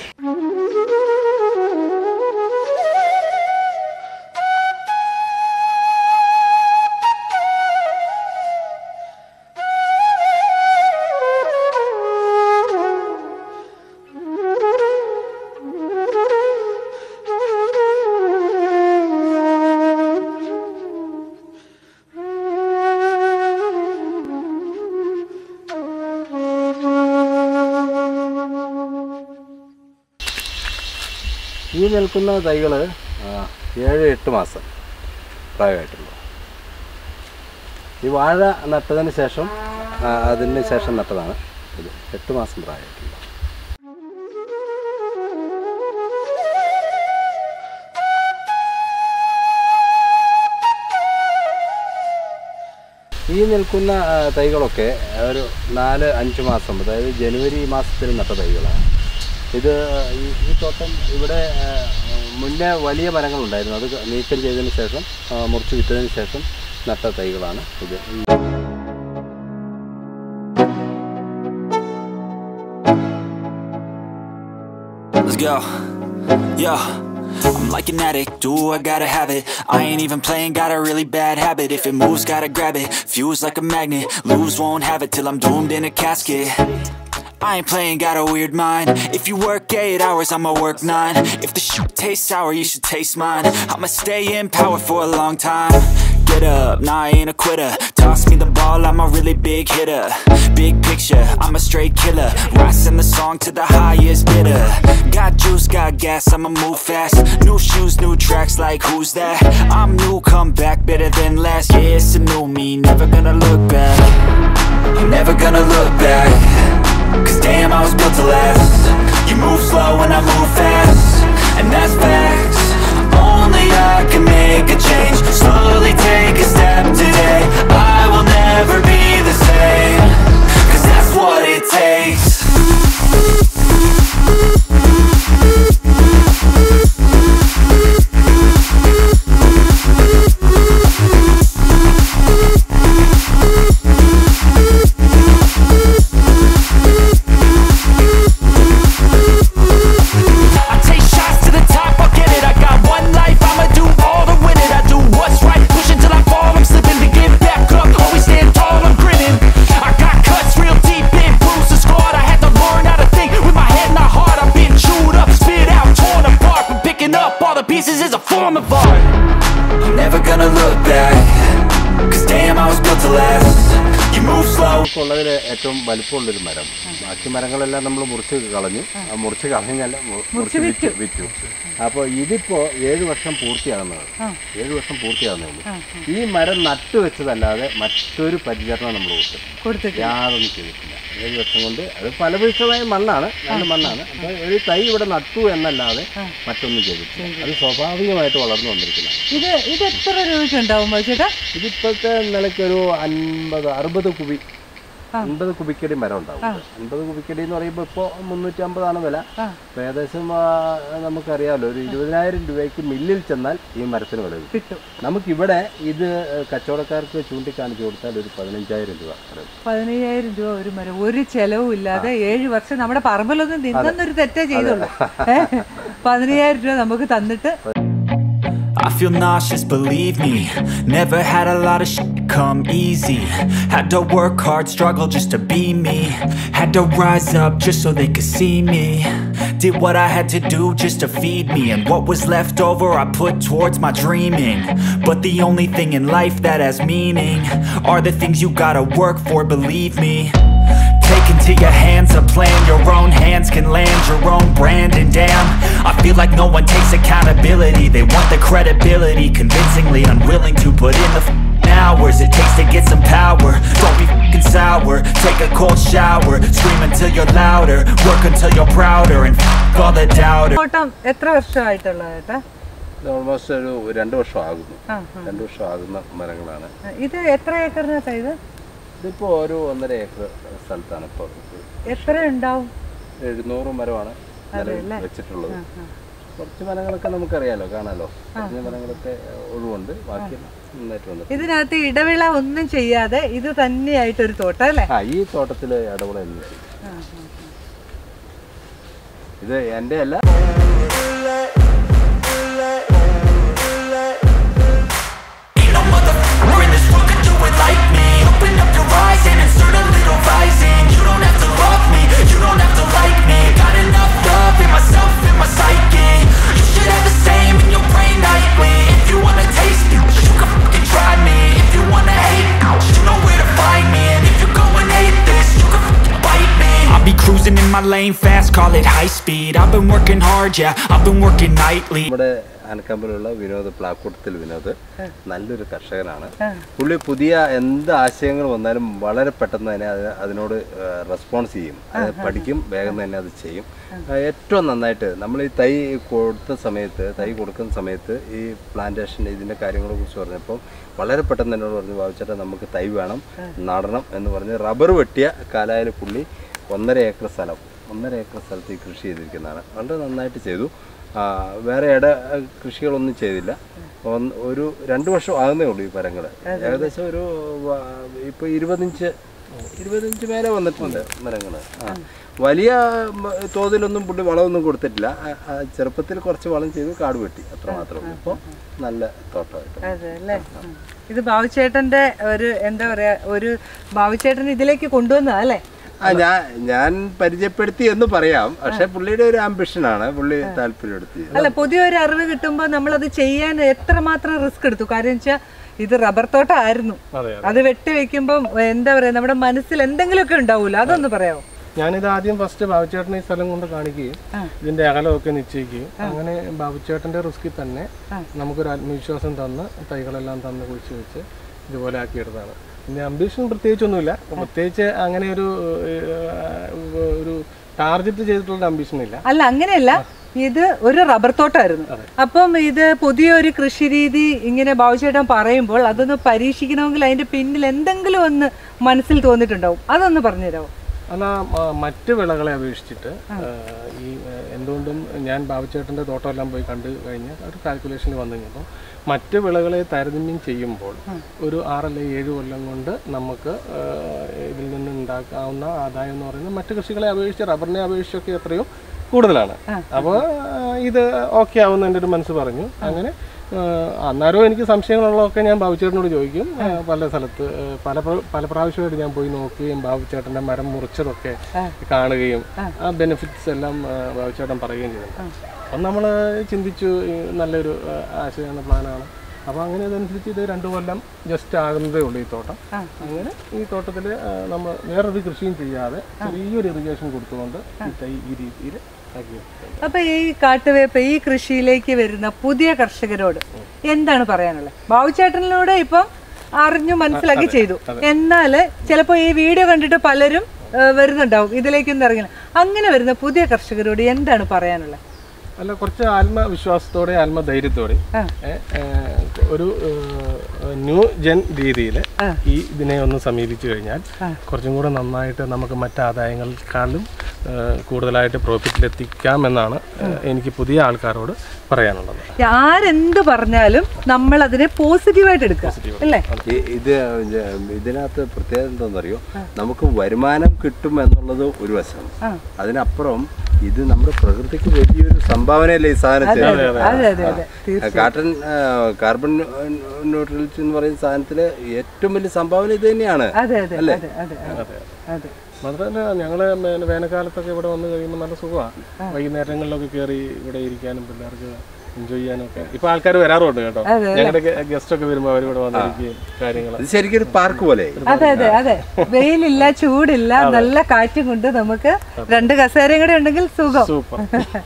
Speaker 3: ഈ നിൽക്കുന്ന തൈകൾ ഏഴ് എട്ട് മാസം പ്രായമായിട്ടുള്ളൂ ഈ വാഴ നട്ടതിന് ശേഷം ആ, അതിന് ശേഷം നട്ടതാണ് ഇത് എട്ട് മാസം പ്രായമായിട്ടുള്ള ഈ നിൽക്കുന്ന ആ, തൈകളൊക്കെ ഒരു നാല് അഞ്ച് മാസം അതായത് ജനുവരി മാസത്തിൽ നട്ട തൈകളാണ് ഇത് ഈ ഈ തോട്ടം ഇവിടെ ആ, മുന്നേ വലിയ മരങ്ങളുണ്ടായിരുന്നു അത് നീക്കം ചെയ്തതിന് ശേഷം ആ, മുറിച്ച് വിറ്റതിന് ശേഷം നട്ട തൈകളാണ് ഇത്
Speaker 1: Let's go. Yo. I'm like an addict, do I gotta have it I ain't even playing, got a really bad habit If it moves, gotta grab it, fuse like a magnet Lose, won't have it till I'm doomed in a casket I ain't playing, got a weird mind If you work 8 hours, I'ma work 9 If the shit tastes sour, you should taste mine I'ma stay in power for a long time Get up, nah I ain't a quitter Toss me the ball, I'm a really big hitter Big picture, I'm a straight killer Rising the song to the highest bidder Got juice, got gas, I'ma move fast New shoes, new tracks, like who's that? I'm new, come back, better than last Yeah, it's a new me, never gonna look back Never gonna look back Cause damn, I was built to last You move slow and I move fast And that's facts Only I can make a change Slowly take a step today I will never be the same Cause that's what it takes I take shots to the top, I'll get it I got one life, I'ma do all to win it I do what's right, push until I fall I'm slipping to get back up, always stand tall, I'm grinning I got cuts real deep in, bruised and scarred I had to learn how to think with my head and my heart I've been chewed up, spit out, torn apart But picking up all the pieces is a form of art I'm never gonna look back Cause damn, I was built to last You move slow
Speaker 3: ഉള്ളതിൽ ഏറ്റവും വലിപ്പമുള്ളൊരു മരം ബാക്കി മരങ്ങളെല്ലാം നമ്മൾ മുറിച്ച് കളഞ്ഞു ആ മുറിച്ച് കളഞ്ഞല്ല മു- മുറിച്ച് വിറ്റു വിറ്റു അപ്പോൾ ഇതിപ്പോൾ ഏഴ് വർഷം പൂർത്തിയാകുന്നത് ഏഴ് വർഷം പൂർത്തിയാകുന്നേ ഉള്ളൂ ഈ മരം നട്ടു വെച്ചതല്ലാതെ മറ്റൊരു പരിചരണം നമ്മൾ കൊടുത്തു
Speaker 2: കൊടുത്തിട്ട്
Speaker 3: യാതൊന്നും ചെയ്തിട്ടില്ല ഏഴ് വർഷം കൊണ്ട് അത് ഫലഭൂയിഷ്ടമായ മണ്ണാണ് നല്ല മണ്ണാണ് അപ്പോൾ ഒരു തൈ ഇവിടെ നട്ടു എന്നല്ലാതെ മറ്റൊന്നും ചെയ്തിട്ടില്ല അത് സ്വാഭാവികമായിട്ട് വളർന്നു വന്നിരിക്കുന്നത്
Speaker 2: ഇത് ഇത് എത്ര രൂപയ്ക്ക് ഉണ്ടാവും ബഹുചേട്ടാ
Speaker 3: ഇതിപ്പോഴത്തെ നിലയ്ക്കൊരു അൻപത് അറുപത് കുബി അൻപത് കുബിക്കടി മരം ഉണ്ടാവും അൻപത് കുബിക്കടി എന്ന് പറയുമ്പോൾ ഇപ്പോൾ മുന്നൂറ്റി അമ്പതാണ് വില അപ്പോൾ ഏകദേശം ആ, നമുക്കറിയാമല്ലോ ഒരു ഇരുപതിനായിരം രൂപയ്ക്ക് മില്ലിൽ ചെന്നാൽ ഈ മരത്തിന് വില കിട്ടും
Speaker 2: കിട്ടും
Speaker 3: നമുക്കിവിടെ ഇത് കച്ചവടക്കാർക്ക് ചൂണ്ടിക്കാണിച്ചു കൊടുത്താൽ ഒരു പതിനഞ്ചായിരം രൂപ വരും
Speaker 2: പതിനയ്യായിരം രൂപ ഒരു മരം ഒരു ചെലവും ഇല്ലാതെ ഏഴ് വർഷം നമ്മുടെ പറമ്പിലൊന്നും നിന്നൊരു തെറ്റേ ചെയ്തുള്ളൂ ഏ? പതിനയ്യായിരം രൂപ നമുക്ക് തന്നിട്ട്
Speaker 1: I feel nauseous, believe me. Never had a lot of shit come easy. Had to work hard, struggle just to be me. Had to rise up just so they could see me. Did what I had to do just to feed me. And what was left over, I put towards my dreaming. But the only thing in life that has meaning are the things you gotta work for, believe me. Take into your hands a plan Your own hands can land your own brand And damn, I feel like no one takes accountability They want the credibility Convincingly unwilling to put in the f***ing hours It takes to get some power Don't be f***ing sour Take a cold shower Scream until you're louder Work until you're prouder And f*** all the doubters
Speaker 2: തോട്ടം എത്ര വർഷമായിട്ടുള്ള ചേട്ടാ
Speaker 3: ഇത് ഓൾമോസ്റ്റ് ഒരു രണ്ട് വർഷം ആകുന്നു
Speaker 2: ആ,
Speaker 3: രണ്ട് വർഷം ആകുന്ന മരങ്ങളാണ്
Speaker 2: ഇത് എത്ര ഏക്കറിനകത്താ ഇത്
Speaker 3: ഇതിപ്പോൾ ഒരു ഒന്നര ഏക്കർ സ്ഥലത്താണ് ഇപ്പോൾ
Speaker 2: എത്ര ഉണ്ടാവും
Speaker 3: എഴുന്നൂറ് മരമാണ് നിലവിൽ വെച്ചിട്ടുള്ളത് കുറച്ച് മരങ്ങളൊക്കെ നമുക്കറിയാലോ കാണാലോ കുറച്ച് മരങ്ങളൊക്കെ ഒഴിവുണ്ട് ബാക്കി നന്നായിട്ട് വന്നിട്ടുണ്ട്
Speaker 2: ഇതിനകത്ത് ഇടവിള ഒന്നും ചെയ്യാതെ ഇത് തന്നെയായിട്ടൊരു തോട്ടം അല്ലേ
Speaker 3: ആ ഈ തോട്ടത്തിൽ ഇടപെടൽ എല്ലാം ചെയ്യും ഇത് എൻ്റെ അല്ല
Speaker 1: Ain't no motherfucker in this world could do it like me Open up your eyes and insert a little rising You don't have to love me, you don't have to like me Got enough love in myself, in my psyche You should have the same in your brain nightly If you wanna taste me, you can fucking try me If you wanna hate, you know where to find me And if you go and hate this, you can fucking bite me I'll be cruising in my lane fast, call it high speed I've been working hard, yeah, I've been working nightly
Speaker 3: നമ്മുടെ അനക്കമ്പലുള്ള വിനോദ് പ്ലാക്കൂട്ടത്തിൽ വിനോദ് നല്ലൊരു കർഷകനാണ് പുള്ളി പുതിയ എന്ത് ആശയങ്ങൾ വന്നാലും വളരെ പെട്ടെന്ന് തന്നെ അത് അതിനോട് റെസ്പോൺസ് ചെയ്യും അത് പഠിക്കും വേഗം തന്നെ അത് ചെയ്യും ആ, ഏറ്റവും നന്നായിട്ട് നമ്മൾ ഈ തൈ കൊടുത്ത സമയത്ത് തൈ കൊടുക്കുന്ന സമയത്ത് ഈ പ്ലാന്റേഷൻ ഇതിൻ്റെ കാര്യങ്ങളെ കുറിച്ച് പറഞ്ഞപ്പോൾ വളരെ പെട്ടെന്ന് എന്നോട് പറഞ്ഞു ബാബുച്ചേട്ടാ നമുക്ക് തൈ വേണം നടണം എന്ന് പറഞ്ഞ് റബ്ബർ വെട്ടിയ കാലായിൽ പുള്ളി ഒന്നര ഏക്കർ സ്ഥലം ഒന്നര ഏക്കർ സ്ഥലത്ത് ഈ കൃഷി ചെയ്തിരിക്കുന്നതാണ് വളരെ നന്നായിട്ട് ചെയ്തു ആ, വേറെ ഇട കൃഷികളൊന്നും ചെയ്തില്ല ഒന്ന് ഒരു രണ്ട് വർഷം ആകുന്നേ ഉള്ളൂ ഈ മരങ്ങൾ ഏകദേശം ഒരു വ- ഇപ്പൊ ഇരുപതിഞ്ച് ഇരുപതിഞ്ച് മേലെ വന്നിട്ടുണ്ട് മരങ്ങൾ ആ വലിയ മ- തോതിലൊന്നും പുള്ളി വളമൊന്നും കൊടുത്തിട്ടില്ല ആ, ആ, ചെറുപ്പത്തിൽ കുറച്ച് വളം ചെയ്തു കാട് വെട്ടി അത്ര മാത്രമേ ഉള്ളൂ ഇപ്പോൾ നല്ല തോട്ടമായിട്ട്
Speaker 2: അതെ അല്ലേ ഇത് ബാബുച്ചേട്ടന്റെ ഒരു എന്താ പറയാ ഒരു ബാബുച്ചേട്ടൻ ഇതിലേക്ക് കൊണ്ടുവന്നതാ അല്ലേ
Speaker 3: ആ ഞാൻ ഞാൻ പരിചയപ്പെടുത്തി എന്ന് പറയാം പക്ഷെ പുള്ളിയുടെ ഒരു ആംബിഷനാണ് പുള്ളി താല്പര്യപ്പെടുത്തി
Speaker 2: അല്ല പുതിയൊരു അറിവ് കിട്ടുമ്പോൾ നമ്മളത് ചെയ്യാൻ എത്രമാത്രം റിസ്ക് എടുത്തു കാര്യം വെച്ചാൽ ഇത് റബ്ബർ തോട്ടമായിരുന്നു അത് വെട്ടി വെക്കുമ്പോൾ എന്താ പറയാ നമ്മുടെ മനസ്സിൽ എന്തെങ്കിലുമൊക്കെ ഉണ്ടാവൂല്ലോ അതൊന്ന് പറയാമോ
Speaker 4: ഞാനിത് ആദ്യം ഫസ്റ്റ് ബാബുച്ചേട്ടനെ ഈ സ്ഥലം കൊണ്ട് കാണിക്കുകയും ഇതിന്റെ അകലമൊക്കെ നിശ്ചയിക്കുകയും അങ്ങനെ ബാബുച്ചേട്ടന്റെ റിസ്കിൽ തന്നെ നമുക്കൊരു ആത്മവിശ്വാസം തന്ന് തൈകളെല്ലാം തന്ന് കുഴിച്ച് വെച്ച് ഇതുപോലെ ആക്കിയെടുത്തതാണ് പിന്നെ അംബിഷൻ പ്രത്യേകിച്ചൊന്നുമില്ല പ്രത്യേകിച്ച് അങ്ങനെ ഒരു ഏഹ്, ഒരു ടാർഗറ്റ് ചെയ്തിട്ടുള്ള അംബിഷൻ ഇല്ല
Speaker 2: അല്ല അങ്ങനെയല്ല ഇത് ഒരു റബ്ബർ തോട്ടമായിരുന്നു അപ്പം ഇത് പുതിയൊരു കൃഷി രീതി ഇങ്ങനെ ബാബുചേട്ടൻ പറയുമ്പോൾ അതൊന്ന് പരീക്ഷിക്കണമെങ്കിൽ അതിന്റെ പിന്നിൽ എന്തെങ്കിലും ഒന്ന് മനസ്സിൽ തോന്നിയിട്ടുണ്ടാവും അതൊന്ന് പറഞ്ഞുതരാമോ
Speaker 4: അല്ല മ- മറ്റ് വിളകളെ അപേക്ഷിച്ചിട്ട് ഏഹ്, ഈ ഏഹ്, എന്തുകൊണ്ടും ഞാൻ ബാബുച്ചേട്ടൻ്റെ തോട്ടമെല്ലാം പോയി കണ്ടു കഴിഞ്ഞ് ഒരു കാൽക്കുലേഷനിൽ വന്നു കഴിഞ്ഞപ്പോൾ മറ്റ് വിളകളെ താരതമ്യം ചെയ്യുമ്പോൾ ഒരു ആറല്ല ഏഴ് കൊല്ലം കൊണ്ട് നമുക്ക് ഏഹ്, ഇതിൽ നിന്ന് ഉണ്ടാക്കാവുന്ന ആദായം എന്ന് പറയുന്നത് മറ്റ് കൃഷികളെ അപേക്ഷിച്ച് റബ്ബറിനെ അപേക്ഷിച്ചൊക്കെ എത്രയോ കൂടുതലാണ് അപ്പോൾ ഇത് ഓക്കെ ആവുന്ന എൻ്റെ ഒരു മനസ്സ് പറഞ്ഞു അങ്ങനെ ഏഹ്, അന്നേരവും എനിക്ക് സംശയങ്ങളുള്ളതൊക്കെ ഞാൻ ബാബുച്ചേട്ടനോട് ചോദിക്കും ഏഹ്, പല സ്ഥലത്ത് ഏഹ്, പല പ്ര- പല പ്രാവശ്യമായിട്ട് ഞാൻ പോയി നോക്കുകയും ബാബുച്ചേട്ടൻ്റെ മരം മുറിച്ചതൊക്കെ കാണുകയും ആ ബെനിഫിറ്റ്സ് എല്ലാം ഏഹ്, ബാബുച്ചേട്ടൻ പറയുകയും ചെയ്തിട്ടുണ്ട് അപ്പം നമ്മൾ ചിന്തിച്ചു ഈ നല്ലൊരു ഏഹ്, ആശയമാണ് പ്ലാനാണ് അപ്പോൾ അങ്ങനെ അതനുസരിച്ച് ഇത് രണ്ട് കൊല്ലം ജസ്റ്റ് ആകുന്നതേ ഉള്ളൂ ഈ തോട്ടം അങ്ങനെ ഈ തോട്ടത്തിൽ നമ്മൾ വേറൊരു കൃഷിയും ചെയ്യാതെ ചെറിയൊരു ഇറിഗേഷൻ കൊടുത്തുകൊണ്ട് ഈ തൈ ഈ രീതിയിൽ ആക്കിയിട്ടുണ്ട്
Speaker 2: അപ്പൊ ഈ കാട്ടുവേപ്പ് ഈ കൃഷിയിലേക്ക് വരുന്ന പുതിയ കർഷകരോട് എന്താണ് പറയാനുള്ളത് ബാബുചേട്ടനിലൂടെ ഇപ്പം അറിഞ്ഞു മനസ്സിലാക്കി ചെയ്തു എന്നാല് ചിലപ്പോ ഈ വീഡിയോ കണ്ടിട്ട് പലരും ആ, വരുന്നുണ്ടാവും ഇതിലേക്കൊന്നും ഇറങ്ങില്ല അങ്ങനെ വരുന്ന പുതിയ കർഷകരോട് എന്താണ് പറയാനുള്ളത്
Speaker 4: അല്ല കുറച്ച് ആത്മവിശ്വാസത്തോടെ ആത്മധൈര്യത്തോടെ ഏ, ഏ, ഒരു ന്യൂ ജൻ രീതിയിൽ ഈ ഇതിനെ ഒന്ന് സമീപിച്ചു കഴിഞ്ഞാൽ കുറച്ചും കൂടെ നന്നായിട്ട് നമുക്ക് മറ്റ് ആദായങ്ങളെക്കാളും ഏ, കൂടുതലായിട്ട് പ്രോഫിറ്റിലെത്തിക്കാം എന്നാണ് ഏ, എനിക്ക് പുതിയ ആൾക്കാരോട് പറയാനുള്ളത്
Speaker 2: ആരെന്ത് പറഞ്ഞാലും നമ്മൾ അതിനെ പോസിറ്റീവായിട്ട് എടുക്കുക അല്ലേ
Speaker 3: ഈ- ഇത് ഇതിനകത്ത് പ്രത്യേകത എന്താണെന്നറിയോ നമുക്ക് വരുമാനം കിട്ടും എന്നുള്ളത് ഒരു വശം അതിനപ്പുറം ഇത് നമ്മുടെ പ്രകൃതിക്ക് വലിയൊരു സംഭാവനയല്ലേ ഈ സാധനത്തിന്
Speaker 2: അതെ അതെ അതെ
Speaker 3: കാർട്ടൺ കാർബൺ ന്യൂട്രലിറ്റി എന്ന് പറയുന്ന സാധനത്തില് ഏറ്റവും വലിയ സംഭാവന ഇത് തന്നെയാണ്
Speaker 2: അതെ അതെ അതെ അതെ അതെ അതെ
Speaker 4: മാത്രമല്ല ഞങ്ങൾ വേനൽക്കാലത്തൊക്കെ ഇവിടെ വന്ന് കഴിയുമ്പോൾ നല്ല സുഖമാണ് വൈകുന്നേരങ്ങളിലൊക്കെ കയറി ഇവിടെ ഇരിക്കാനും പിള്ളേർക്ക് എൻജോയ് ചെയ്യാനും ഒക്കെ ഇപ്പൊ ആൾക്കാർ വരാറുണ്ട് കേട്ടോ ഞങ്ങളുടെ ഗസ്റ്റ് ഒക്കെ വരുമ്പോൾ അവർ ഇവിടെ വന്നിരിക്കുകയും കാര്യങ്ങൾ
Speaker 3: ഇത് ശരിക്കും ഒരു പാർക്ക് പോലെ
Speaker 2: അതെ അതെ അതെ വെയിലില്ല ചൂടില്ല നല്ല കാറ്റും കൊണ്ട് നമുക്ക് രണ്ട് കസേരയും കൂടെ ഉണ്ടെങ്കിൽ സുഖം
Speaker 4: സൂപ്പർ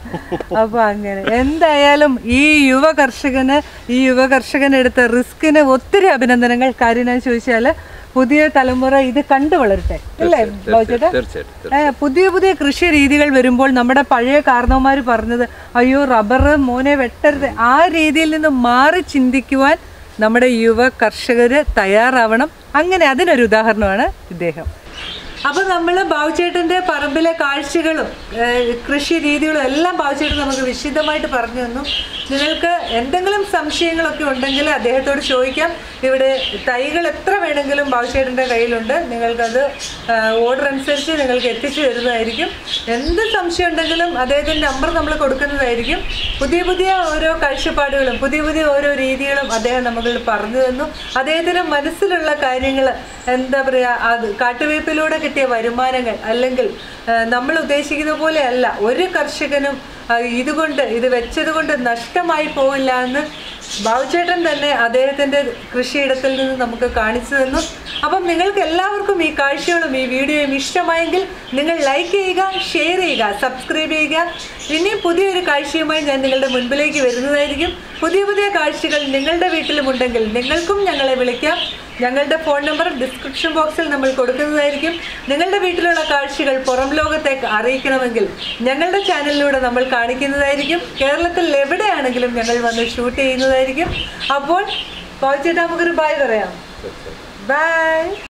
Speaker 2: അപ്പൊ അങ്ങനെ എന്തായാലും ഈ യുവ കർഷകന് ഈ യുവ കർഷകൻ എടുത്ത റിസ്കിന് ഒത്തിരി അഭിനന്ദനങ്ങൾ കാര്യം എന്ന് ചോദിച്ചാല് പുതിയ തലമുറ ഇത് കണ്ടു വളരട്ടെ അല്ലേ ബാബുചേട്ടാ
Speaker 3: തീർച്ചയായിട്ടും
Speaker 2: ഏ, പുതിയ പുതിയ കൃഷി രീതികൾ വരുമ്പോൾ നമ്മുടെ പഴയ കാരണവന്മാർ പറഞ്ഞത് അയ്യോ റബ്ബർ മോനെ വെട്ടരുത് ആ രീതിയിൽ നിന്ന് മാറി ചിന്തിക്കുവാൻ നമ്മുടെ യുവ കർഷകർ തയ്യാറാവണം അങ്ങനെ അതിനൊരു ഉദാഹരണമാണ് ഇദ്ദേഹം അപ്പോൾ നമ്മൾ ബാബുചേട്ടൻ്റെ പറമ്പിലെ കാഴ്ചകളും ഏ, കൃഷി രീതികളും എല്ലാം ബാബുചേട്ടൻ നമുക്ക് വിശദമായിട്ട് പറഞ്ഞു തന്നു നിങ്ങൾക്ക് എന്തെങ്കിലും സംശയങ്ങളൊക്കെ ഉണ്ടെങ്കിൽ അദ്ദേഹത്തോട് ചോദിക്കാം ഇവിടെ തൈകൾ എത്ര വേണമെങ്കിലും ബാബുചേട്ടൻ്റെ കയ്യിലുണ്ട് നിങ്ങൾക്കത് ഓർഡർ അനുസരിച്ച് നിങ്ങൾക്ക് എത്തിച്ചു തരുന്നതായിരിക്കും എന്ത് സംശയം ഉണ്ടെങ്കിലും അദ്ദേഹത്തിൻ്റെ നമ്പർ നമ്മൾ കൊടുക്കുന്നതായിരിക്കും പുതിയ പുതിയ ഓരോ കാഴ്ചപ്പാടുകളും പുതിയ പുതിയ ഓരോ രീതികളും അദ്ദേഹം നമുക്ക് പറഞ്ഞു തന്നു അദ്ദേഹത്തിൻ്റെ മനസ്സിലുള്ള കാര്യങ്ങൾ എന്താ പറയുക അത് കാട്ടുവേപ്പിലൂടെ കിട്ടിയ വരുമാനങ്ങൾ അല്ലെങ്കിൽ ആ, നമ്മൾ ഉദ്ദേശിക്കുന്ന പോലെ അല്ല ഒരു കർഷകനും ആ, ഇതുകൊണ്ട് ഇത് വെച്ചത് കൊണ്ട് നഷ്ടമായി പോവില്ല എന്ന് ബാബുചേട്ടൻ തന്നെ അദ്ദേഹത്തിൻ്റെ കൃഷിയിടത്തിൽ നിന്ന് നമുക്ക് കാണിച്ചു തന്നു അപ്പം നിങ്ങൾക്ക് എല്ലാവർക്കും ഈ കാഴ്ചകളും ഈ വീഡിയോയും ഇഷ്ടമായെങ്കിൽ നിങ്ങൾ ലൈക്ക് ചെയ്യുക ഷെയർ ചെയ്യുക സബ്സ്ക്രൈബ് ചെയ്യുക ഇനി പുതിയൊരു കാഴ്ചയുമായി ഞാൻ നിങ്ങളുടെ മുൻപിലേക്ക് വരുന്നതായിരിക്കും പുതിയ പുതിയ കാഴ്ചകൾ നിങ്ങളുടെ വീട്ടിലും ഉണ്ടെങ്കിൽ നിങ്ങൾക്കും ഞങ്ങളെ വിളിക്കാം ഞങ്ങളുടെ ഫോൺ നമ്പർ ഡിസ്ക്രിപ്ഷൻ ബോക്സിൽ നമ്മൾ കൊടുക്കുന്നതായിരിക്കും നിങ്ങളുടെ വീട്ടിലുള്ള കാഴ്ചകൾ പുറം ലോകത്തേക്ക് അറിയിക്കണമെങ്കിൽ ഞങ്ങളുടെ ചാനലിലൂടെ നമ്മൾ കാണിക്കുന്നതായിരിക്കും കേരളത്തിൽ എവിടെയാണെങ്കിലും ഞങ്ങൾ വന്ന് ഷൂട്ട് ചെയ്യുന്നതായിരിക്കും അപ്പോൾ പൗച്ചേട്ടാ നമുക്കൊരു ബായ് പറയാം ബൈ